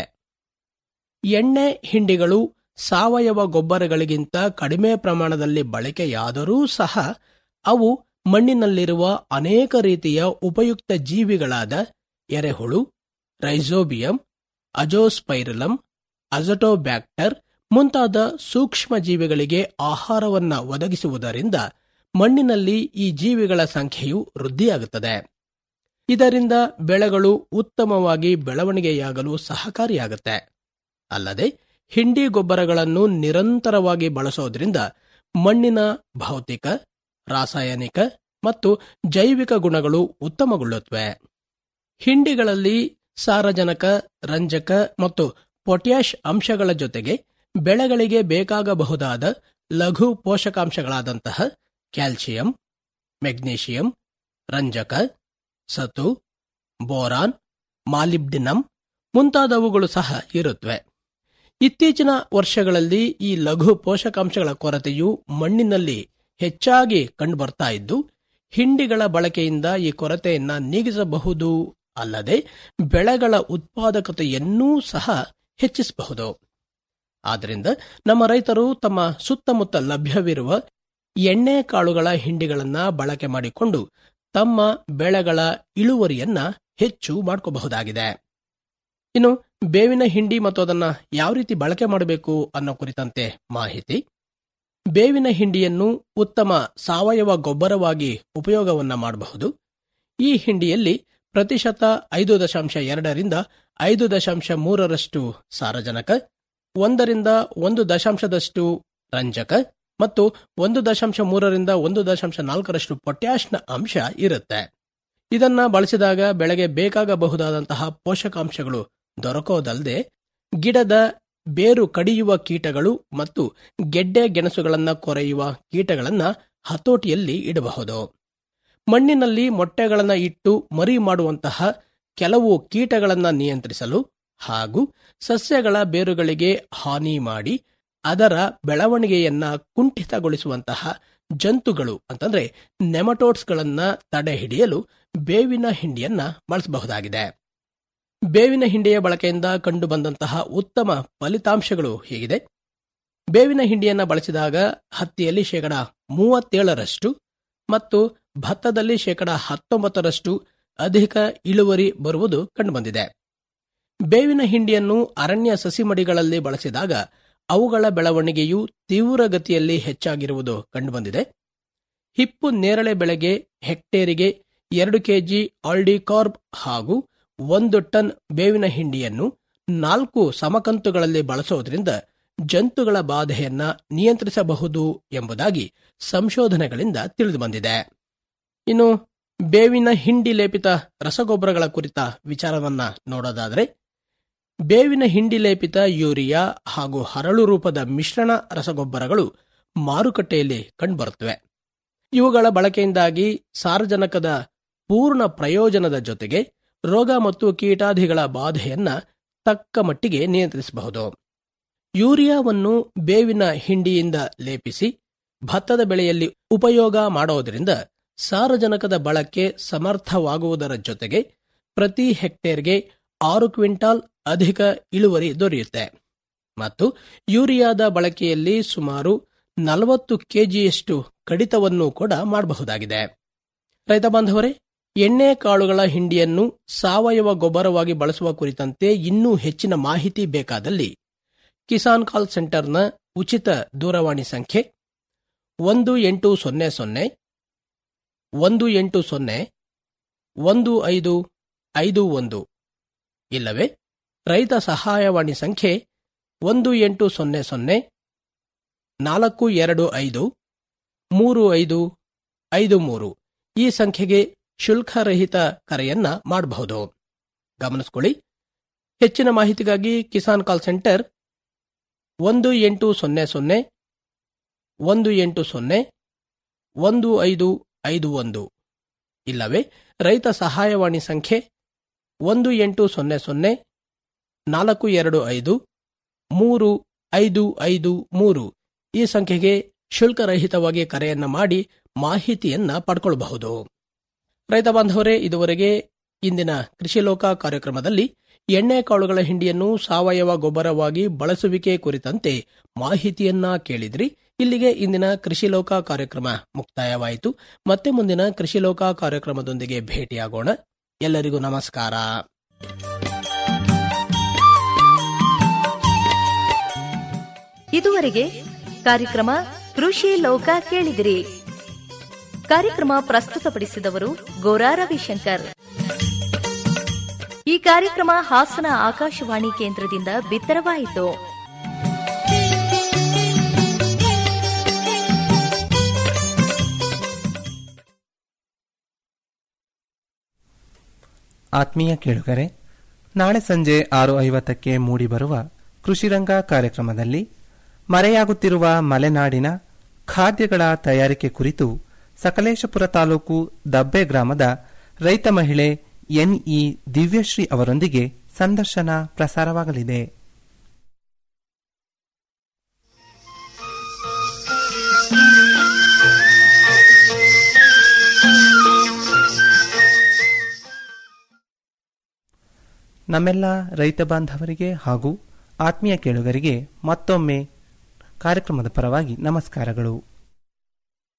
ಎಣ್ಣೆ ಹಿಂಡಿಗಳು ಸಾವಯವ ಗೊಬ್ಬರಗಳಿಗಿಂತ ಕಡಿಮೆ ಪ್ರಮಾಣದಲ್ಲಿ ಬಳಕೆಯಾದರೂ ಸಹ ಅವು ಮಣ್ಣಿನಲ್ಲಿರುವ ಅನೇಕ ರೀತಿಯ ಉಪಯುಕ್ತ ಜೀವಿಗಳಾದ ಎರೆಹುಳು ರೈಸೋಬಿಯಂ ಅಜೋಸ್ಪೈರಲಂ ಅಜಟೋಬ್ಯಾಕ್ಟರ್ ಮುಂತಾದ ಸೂಕ್ಷ್ಮ ಜೀವಿಗಳಿಗೆ ಆಹಾರವನ್ನ ಒದಗಿಸುವುದರಿಂದ ಮಣ್ಣಿನಲ್ಲಿ ಈ ಜೀವಿಗಳ ಸಂಖ್ಯೆಯು ವೃದ್ಧಿಯಾಗುತ್ತದೆ ಇದರಿಂದ ಬೆಳೆಗಳು ಉತ್ತಮವಾಗಿ ಬೆಳವಣಿಗೆಯಾಗಲು ಸಹಕಾರಿಯಾಗುತ್ತೆ ಅಲ್ಲದೆ ಹಿಂಡಿ ಗೊಬ್ಬರಗಳನ್ನು ನಿರಂತರವಾಗಿ ಬಳಸೋದ್ರಿಂದ ಮಣ್ಣಿನ ಭೌತಿಕ ರಾಸಾಯನಿಕ ಮತ್ತು ಜೈವಿಕ ಗುಣಗಳು ಉತ್ತಮಗೊಳ್ಳುತ್ತವೆ ಹಿಂಡಿಗಳಲ್ಲಿ ಸಾರಜನಕ ರಂಜಕ ಮತ್ತು ಪೊಟ್ಯಾಷ್ ಅಂಶಗಳ ಜೊತೆಗೆ ಬೆಳೆಗಳಿಗೆ ಬೇಕಾಗಬಹುದಾದ ಲಘು ಪೋಷಕಾಂಶಗಳಾದಂತಹ ಕ್ಯಾಲ್ಸಿಯಂ ಮೆಗ್ನೀಷಿಯಂ ರಂಜಕ ಸತು ಬೋರಾನ್ ಮಾಲಿಬ್ಡಿನಂ ಮುಂತಾದವುಗಳು ಸಹ ಇರುತ್ತವೆ ಇತ್ತೀಚಿನ ವರ್ಷಗಳಲ್ಲಿ ಈ ಲಘು ಪೋಷಕಾಂಶಗಳ ಕೊರತೆಯು ಮಣ್ಣಿನಲ್ಲಿ ಹೆಚ್ಚಾಗಿ ಕಂಡುಬರ್ತಾ ಇದ್ದು ಹಿಂಡಿಗಳ ಬಳಕೆಯಿಂದ ಈ ಕೊರತೆಯನ್ನ ನೀಗಿಸಬಹುದು ಅಲ್ಲದೆ ಬೆಳೆಗಳ ಉತ್ಪಾದಕತೆಯನ್ನೂ ಸಹ ಹೆಚ್ಚಿಸಬಹುದು ಆದ್ದರಿಂದ ನಮ್ಮ ರೈತರು ತಮ್ಮ ಸುತ್ತಮುತ್ತ ಲಭ್ಯವಿರುವ ಎಣ್ಣೆ ಕಾಳುಗಳ ಹಿಂಡಿಗಳನ್ನ ಬಳಕೆ ಮಾಡಿಕೊಂಡು ತಮ್ಮ ಬೆಳೆಗಳ ಇಳುವರಿಯನ್ನ ಹೆಚ್ಚು ಮಾಡ್ಕೋಬಹುದಾಗಿದೆ ಇನ್ನು ಬೇವಿನ ಹಿಂಡಿ ಮತ್ತು ಅದನ್ನ ಯಾವ ರೀತಿ ಬಳಕೆ ಮಾಡಬೇಕು ಅನ್ನೋ ಕುರಿತಂತೆ ಮಾಹಿತಿ ಬೇವಿನ ಹಿಂಡಿಯನ್ನು ಉತ್ತಮ ಸಾವಯವ ಗೊಬ್ಬರವಾಗಿ ಉಪಯೋಗವನ್ನ ಮಾಡಬಹುದು ಈ ಹಿಂಡಿಯಲ್ಲಿ ಪ್ರತಿಶತ ಐದು ದಶಾಂಶ ಎರಡರಿಂದ ಐದು ದಶಾಂಶ ಮೂರರಷ್ಟು ಸಾರಜನಕ ಒಂದರಿಂದ ಒಂದು ದಶಾಂಶದಷ್ಟು ರಂಜಕ ಮತ್ತು ಒಂದು ದಶಾಂಶ ಮೂರರಿಂದ ಒಂದು ದಶಾಂಶ ನಾಲ್ಕರಷ್ಟು ಪೊಟ್ಯಾಷ್ನ ಅಂಶ ಇರುತ್ತೆ ಇದನ್ನ ಬಳಸಿದಾಗ ಬೆಳೆಗೆ ಬೇಕಾಗಬಹುದಾದಂತಹ ಪೋಷಕಾಂಶಗಳು ದೊರಕೋದಲ್ಲದೆ ಗಿಡದ ಬೇರು ಕಡಿಯುವ ಕೀಟಗಳು ಮತ್ತು ಗೆಡ್ಡೆ ಗೆಣಸುಗಳನ್ನ ಕೊರೆಯುವ ಕೀಟಗಳನ್ನ ಹತೋಟಿಯಲ್ಲಿ ಇಡಬಹುದು ಮಣ್ಣಿನಲ್ಲಿ ಮೊಟ್ಟೆಗಳನ್ನ ಇಟ್ಟು ಮರಿ ಮಾಡುವಂತಹ ಕೆಲವು ಕೀಟಗಳನ್ನ ನಿಯಂತ್ರಿಸಲು ಹಾಗೂ ಸಸ್ಯಗಳ ಬೇರುಗಳಿಗೆ ಹಾನಿ ಮಾಡಿ ಅದರ ಬೆಳವಣಿಗೆಯನ್ನ ಕುಂಠಿತಗೊಳಿಸುವಂತಹ ಜಂತುಗಳು ಅಂತಂದ್ರೆ ನೆಮಟೋಡ್ಸ್ಗಳನ್ನ ತಡೆ ಹಿಡಿಯಲು ಬೇವಿನ ಹಿಂಡಿಯನ್ನ ಬಳಸಬಹುದಾಗಿದೆ ಬೇವಿನ ಹಿಂಡಿಯ ಬಳಕೆಯಿಂದ ಕಂಡು ಬಂದಂತಹ ಉತ್ತಮ ಫಲಿತಾಂಶಗಳು ಹೀಗಿದೆ ಬೇವಿನ ಹಿಂಡಿಯನ್ನ ಬಳಸಿದಾಗ ಹತ್ತಿಯಲ್ಲಿ ಶೇಕಡ ಮೂವತ್ತೇಳರಷ್ಟು ಮತ್ತು ಭತ್ತದಲ್ಲಿ ಶೇಕಡ ಹತ್ತೊಂಬತ್ತರಷ್ಟು ಅಧಿಕ ಇಳುವರಿ ಬರುವುದು ಕಂಡುಬಂದಿದೆ ಬೇವಿನ ಹಿಂಡಿಯನ್ನು ಅರಣ್ಯ ಸಸಿಮಡಿಗಳಲ್ಲಿ ಬಳಸಿದಾಗ ಅವುಗಳ ಬೆಳವಣಿಗೆಯು ತೀವ್ರಗತಿಯಲ್ಲಿ ಹೆಚ್ಚಾಗಿರುವುದು ಕಂಡುಬಂದಿದೆ ಹಿಪ್ಪು ನೇರಳೆ ಬೆಳೆಗೆ ಹೆಕ್ಟೇರಿಗೆ ಎರಡು ಕೆಜಿ ಆಲ್ಡಿಕಾರ್ಬ್ ಹಾಗೂ ಒಂದು ಟನ್ ಬೇವಿನ ಹಿಂಡಿಯನ್ನು ನಾಲ್ಕು ಸಮಕಂತುಗಳಲ್ಲಿ ಬಳಸೋದ್ರಿಂದ ಜಂತುಗಳ ಬಾಧೆಯನ್ನ ನಿಯಂತ್ರಿಸಬಹುದು ಎಂಬುದಾಗಿ ಸಂಶೋಧನೆಗಳಿಂದ ತಿಳಿದುಬಂದಿದೆ ಇನ್ನು ಬೇವಿನ ಹಿಂಡಿ ಲೇಪಿತ ರಸಗೊಬ್ಬರಗಳ ಕುರಿತ ವಿಚಾರವನ್ನ ನೋಡೋದಾದರೆ ಬೇವಿನ ಹಿಂಡಿ ಲೇಪಿತ ಯೂರಿಯಾ ಹಾಗೂ ಹರಳು ರೂಪದ ಮಿಶ್ರಣ ರಸಗೊಬ್ಬರಗಳು ಮಾರುಕಟ್ಟೆಯಲ್ಲಿ ಕಂಡುಬರುತ್ತವೆ ಇವುಗಳ ಬಳಕೆಯಿಂದಾಗಿ ಸಾರ್ವಜನಿಕದ ಪೂರ್ಣ ಪ್ರಯೋಜನದ ಜೊತೆಗೆ ರೋಗ ಮತ್ತು ಕೀಟಾದಿಗಳ ಬಾಧೆಯನ್ನ ತಕ್ಕ ಮಟ್ಟಿಗೆ ನಿಯಂತ್ರಿಸಬಹುದು ಯೂರಿಯಾವನ್ನು ಬೇವಿನ ಹಿಂಡಿಯಿಂದ ಲೇಪಿಸಿ ಭತ್ತದ ಬೆಳೆಯಲ್ಲಿ ಉಪಯೋಗ ಮಾಡೋದರಿಂದ ಸಾರಜನಕದ ಬಳಕೆ ಸಮರ್ಥವಾಗುವುದರ ಜೊತೆಗೆ ಪ್ರತಿ ಹೆಕ್ಟೇರ್ಗೆ ಆರು ಕ್ವಿಂಟಾಲ್ ಅಧಿಕ ಇಳುವರಿ ದೊರೆಯುತ್ತೆ ಮತ್ತು ಯೂರಿಯಾದ ಬಳಕೆಯಲ್ಲಿ ಸುಮಾರು ನಲವತ್ತು ಕೆಜಿಯಷ್ಟು ಕಡಿತವನ್ನು ಕೂಡ ಮಾಡಬಹುದಾಗಿದೆ ರೈತ ಬಾಂಧವರೇ ಎಣ್ಣೆ ಕಾಳುಗಳ ಹಿಂಡಿಯನ್ನು ಸಾವಯವ ಗೊಬ್ಬರವಾಗಿ ಬಳಸುವ ಕುರಿತಂತೆ ಇನ್ನೂ ಹೆಚ್ಚಿನ ಮಾಹಿತಿ ಬೇಕಾದಲ್ಲಿ ಕಿಸಾನ್ ಕಾಲ್ ಸೆಂಟರ್ನ ಉಚಿತ ದೂರವಾಣಿ ಸಂಖ್ಯೆ ಒಂದು ಎಂಟು ಸೊನ್ನೆ ಸೊನ್ನೆ ಒಂದು ಎಂಟು ಸೊನ್ನೆ ಒಂದು ಐದು ಐದು ಒಂದು ಇಲ್ಲವೇ ರೈತ ಸಹಾಯವಾಣಿ ಸಂಖ್ಯೆ ಒಂದು ಎಂಟು ಸೊನ್ನೆ ಸೊನ್ನೆ ನಾಲ್ಕು ಎರಡು ಐದು ಮೂರು ಐದು ಐದು ಮೂರು ಈ ಸಂಖ್ಯೆಗೆ ಶುಲ್ಕರಹಿತ ಕರೆಯನ್ನ ಮಾಡಬಹುದು ಗಮನಿಸಿಕೊಳ್ಳಿ ಹೆಚ್ಚಿನ ಮಾಹಿತಿಗಾಗಿ ಕಿಸಾನ್ ಕಾಲ್ ಸೆಂಟರ್ ಒಂದು ಎಂಟು ಸೊನ್ನೆ ಸೊನ್ನೆ ಒಂದು ಎಂಟು ಸೊನ್ನೆ ಒಂದು ಐದು ಐದು ಒಂದು ಇಲ್ಲವೇ ರೈತ ಸಹಾಯವಾಣಿ ಸಂಖ್ಯೆ ಒಂದು ಎಂಟು ಸೊನ್ನೆ ಸೊನ್ನೆ ನಾಲ್ಕು ಎರಡು ಐದು ಮೂರು ಐದು ಐದು ಮೂರು ಈ ಸಂಖ್ಯೆಗೆ ಶುಲ್ಕರಹಿತವಾಗಿ ಕರೆಯನ್ನ ಮಾಡಿ ಮಾಹಿತಿಯನ್ನ ಪಡ್ಕೊಳ್ಳಬಹುದು ರೈತ ಬಾಂಧವರೇ ಇದುವರೆಗೆ ಇಂದಿನ ಕೃಷಿ ಲೋಕ ಕಾರ್ಯಕ್ರಮದಲ್ಲಿ ಎಣ್ಣೆ ಕಾಳುಗಳ ಹಿಂಡಿಯನ್ನು ಸಾವಯವ ಗೊಬ್ಬರವಾಗಿ ಬಳಸುವಿಕೆ ಕುರಿತಂತೆ ಮಾಹಿತಿಯನ್ನ ಕೇಳಿದ್ರಿ ಇಲ್ಲಿಗೆ ಇಂದಿನ ಕೃಷಿ ಲೋಕ ಕಾರ್ಯಕ್ರಮ ಮುಕ್ತಾಯವಾಯಿತು ಮತ್ತೆ ಮುಂದಿನ ಕೃಷಿ ಲೋಕ ಕಾರ್ಯಕ್ರಮದೊಂದಿಗೆ ಭೇಟಿಯಾಗೋಣ ಎಲ್ಲರಿಗೂ ನಮಸ್ಕಾರ ಇದುವರೆಗೆ ಕಾರ್ಯಕ್ರಮ ಕೃಷಿ ಲೋಕ ಕೇಳಿದಿರಿ ಕಾರ್ಯಕ್ರಮ ಪ್ರಸ್ತುತಪಡಿಸಿದವರು ಗೋರಾ ರವಿಶಂಕರ್ ಈ ಕಾರ್ಯಕ್ರಮ ಹಾಸನ ಆಕಾಶವಾಣಿ ಕೇಂದ್ರದಿಂದ ಬಿತ್ತರವಾಯಿತು ಆತ್ಮೀಯ ಕೇಳುಗರೆ ನಾಳೆ ಸಂಜೆ ಆರು ಐವತ್ತಕ್ಕೆ ಮೂಡಿಬರುವ ಕೃಷಿರಂಗ ಕಾರ್ಯಕ್ರಮದಲ್ಲಿ ಮರೆಯಾಗುತ್ತಿರುವ ಮಲೆನಾಡಿನ ಖಾದ್ಯಗಳ ತಯಾರಿಕೆ ಕುರಿತು ಸಕಲೇಶಪುರ ತಾಲೂಕು ದಬ್ಬೆ ಗ್ರಾಮದ ರೈತ ಮಹಿಳೆ ಎನ್ಇ ದಿವ್ಯಶ್ರೀ ಅವರೊಂದಿಗೆ ಸಂದರ್ಶನ ಪ್ರಸಾರವಾಗಲಿದೆ ನಮ್ಮೆಲ್ಲ ರೈತ ಬಾಂಧವರಿಗೆ ಹಾಗೂ ಆತ್ಮೀಯ ಕೇಳುಗರಿಗೆ ಮತ್ತೊಮ್ಮೆ ಕಾರ್ಯಕ್ರಮದ ಪರವಾಗಿ ನಮಸ್ಕಾರಗಳು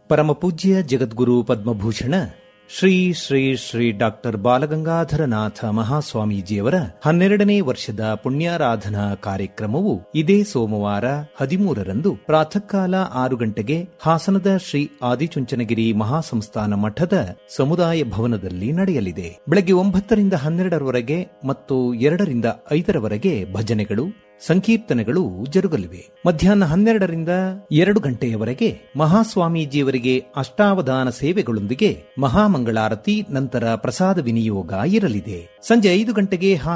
ಪರಮಪೂಜ್ಯ ಜಗದ್ಗುರು ಪದ್ಮಭೂಷಣ ಶ್ರೀ ಶ್ರೀ ಶ್ರೀ ಡಾಕ್ಟರ್ ಬಾಲಗಂಗಾಧರನಾಥ ಮಹಾಸ್ವಾಮೀಜಿಯವರ ಹನ್ನೆರಡನೇ ವರ್ಷದ ಪುಣ್ಯಾರಾಧನಾ ಕಾರ್ಯಕ್ರಮವು ಇದೇ ಸೋಮವಾರ ಹದಿಮೂರರಂದು ಪ್ರಾತಃಕಾಲ ಆರು ಗಂಟೆಗೆ ಹಾಸನದ ಶ್ರೀ ಆದಿಚುಂಚನಗಿರಿ ಮಹಾಸಂಸ್ಥಾನ ಮಠದ ಸಮುದಾಯ ಭವನದಲ್ಲಿ ನಡೆಯಲಿದೆ ಬೆಳಗ್ಗೆ ಒಂಬತ್ತರಿಂದ ಹನ್ನೆರಡರವರೆಗೆ ಮತ್ತು ಎರಡರಿಂದ ಐದರವರೆಗೆ ಭಜನೆಗಳು ಸಂಕೀರ್ತನೆಗಳು ಜರುಗಲಿವೆ ಮಧ್ಯಾಹ್ನ ಹನ್ನೆರಡರಿಂದ ಎರಡು ಗಂಟೆಯವರೆಗೆ ಮಹಾಸ್ವಾಮೀಜಿಯವರಿಗೆ ಅಷ್ಟಾವಧಾನ ಸೇವೆಗಳೊಂದಿಗೆ ಮಹಾಮಂಗಳಾರತಿ ನಂತರ ಪ್ರಸಾದ ವಿನಿಯೋಗ ಇರಲಿದೆ ಸಂಜೆ ಐದು ಗಂಟೆಗೆ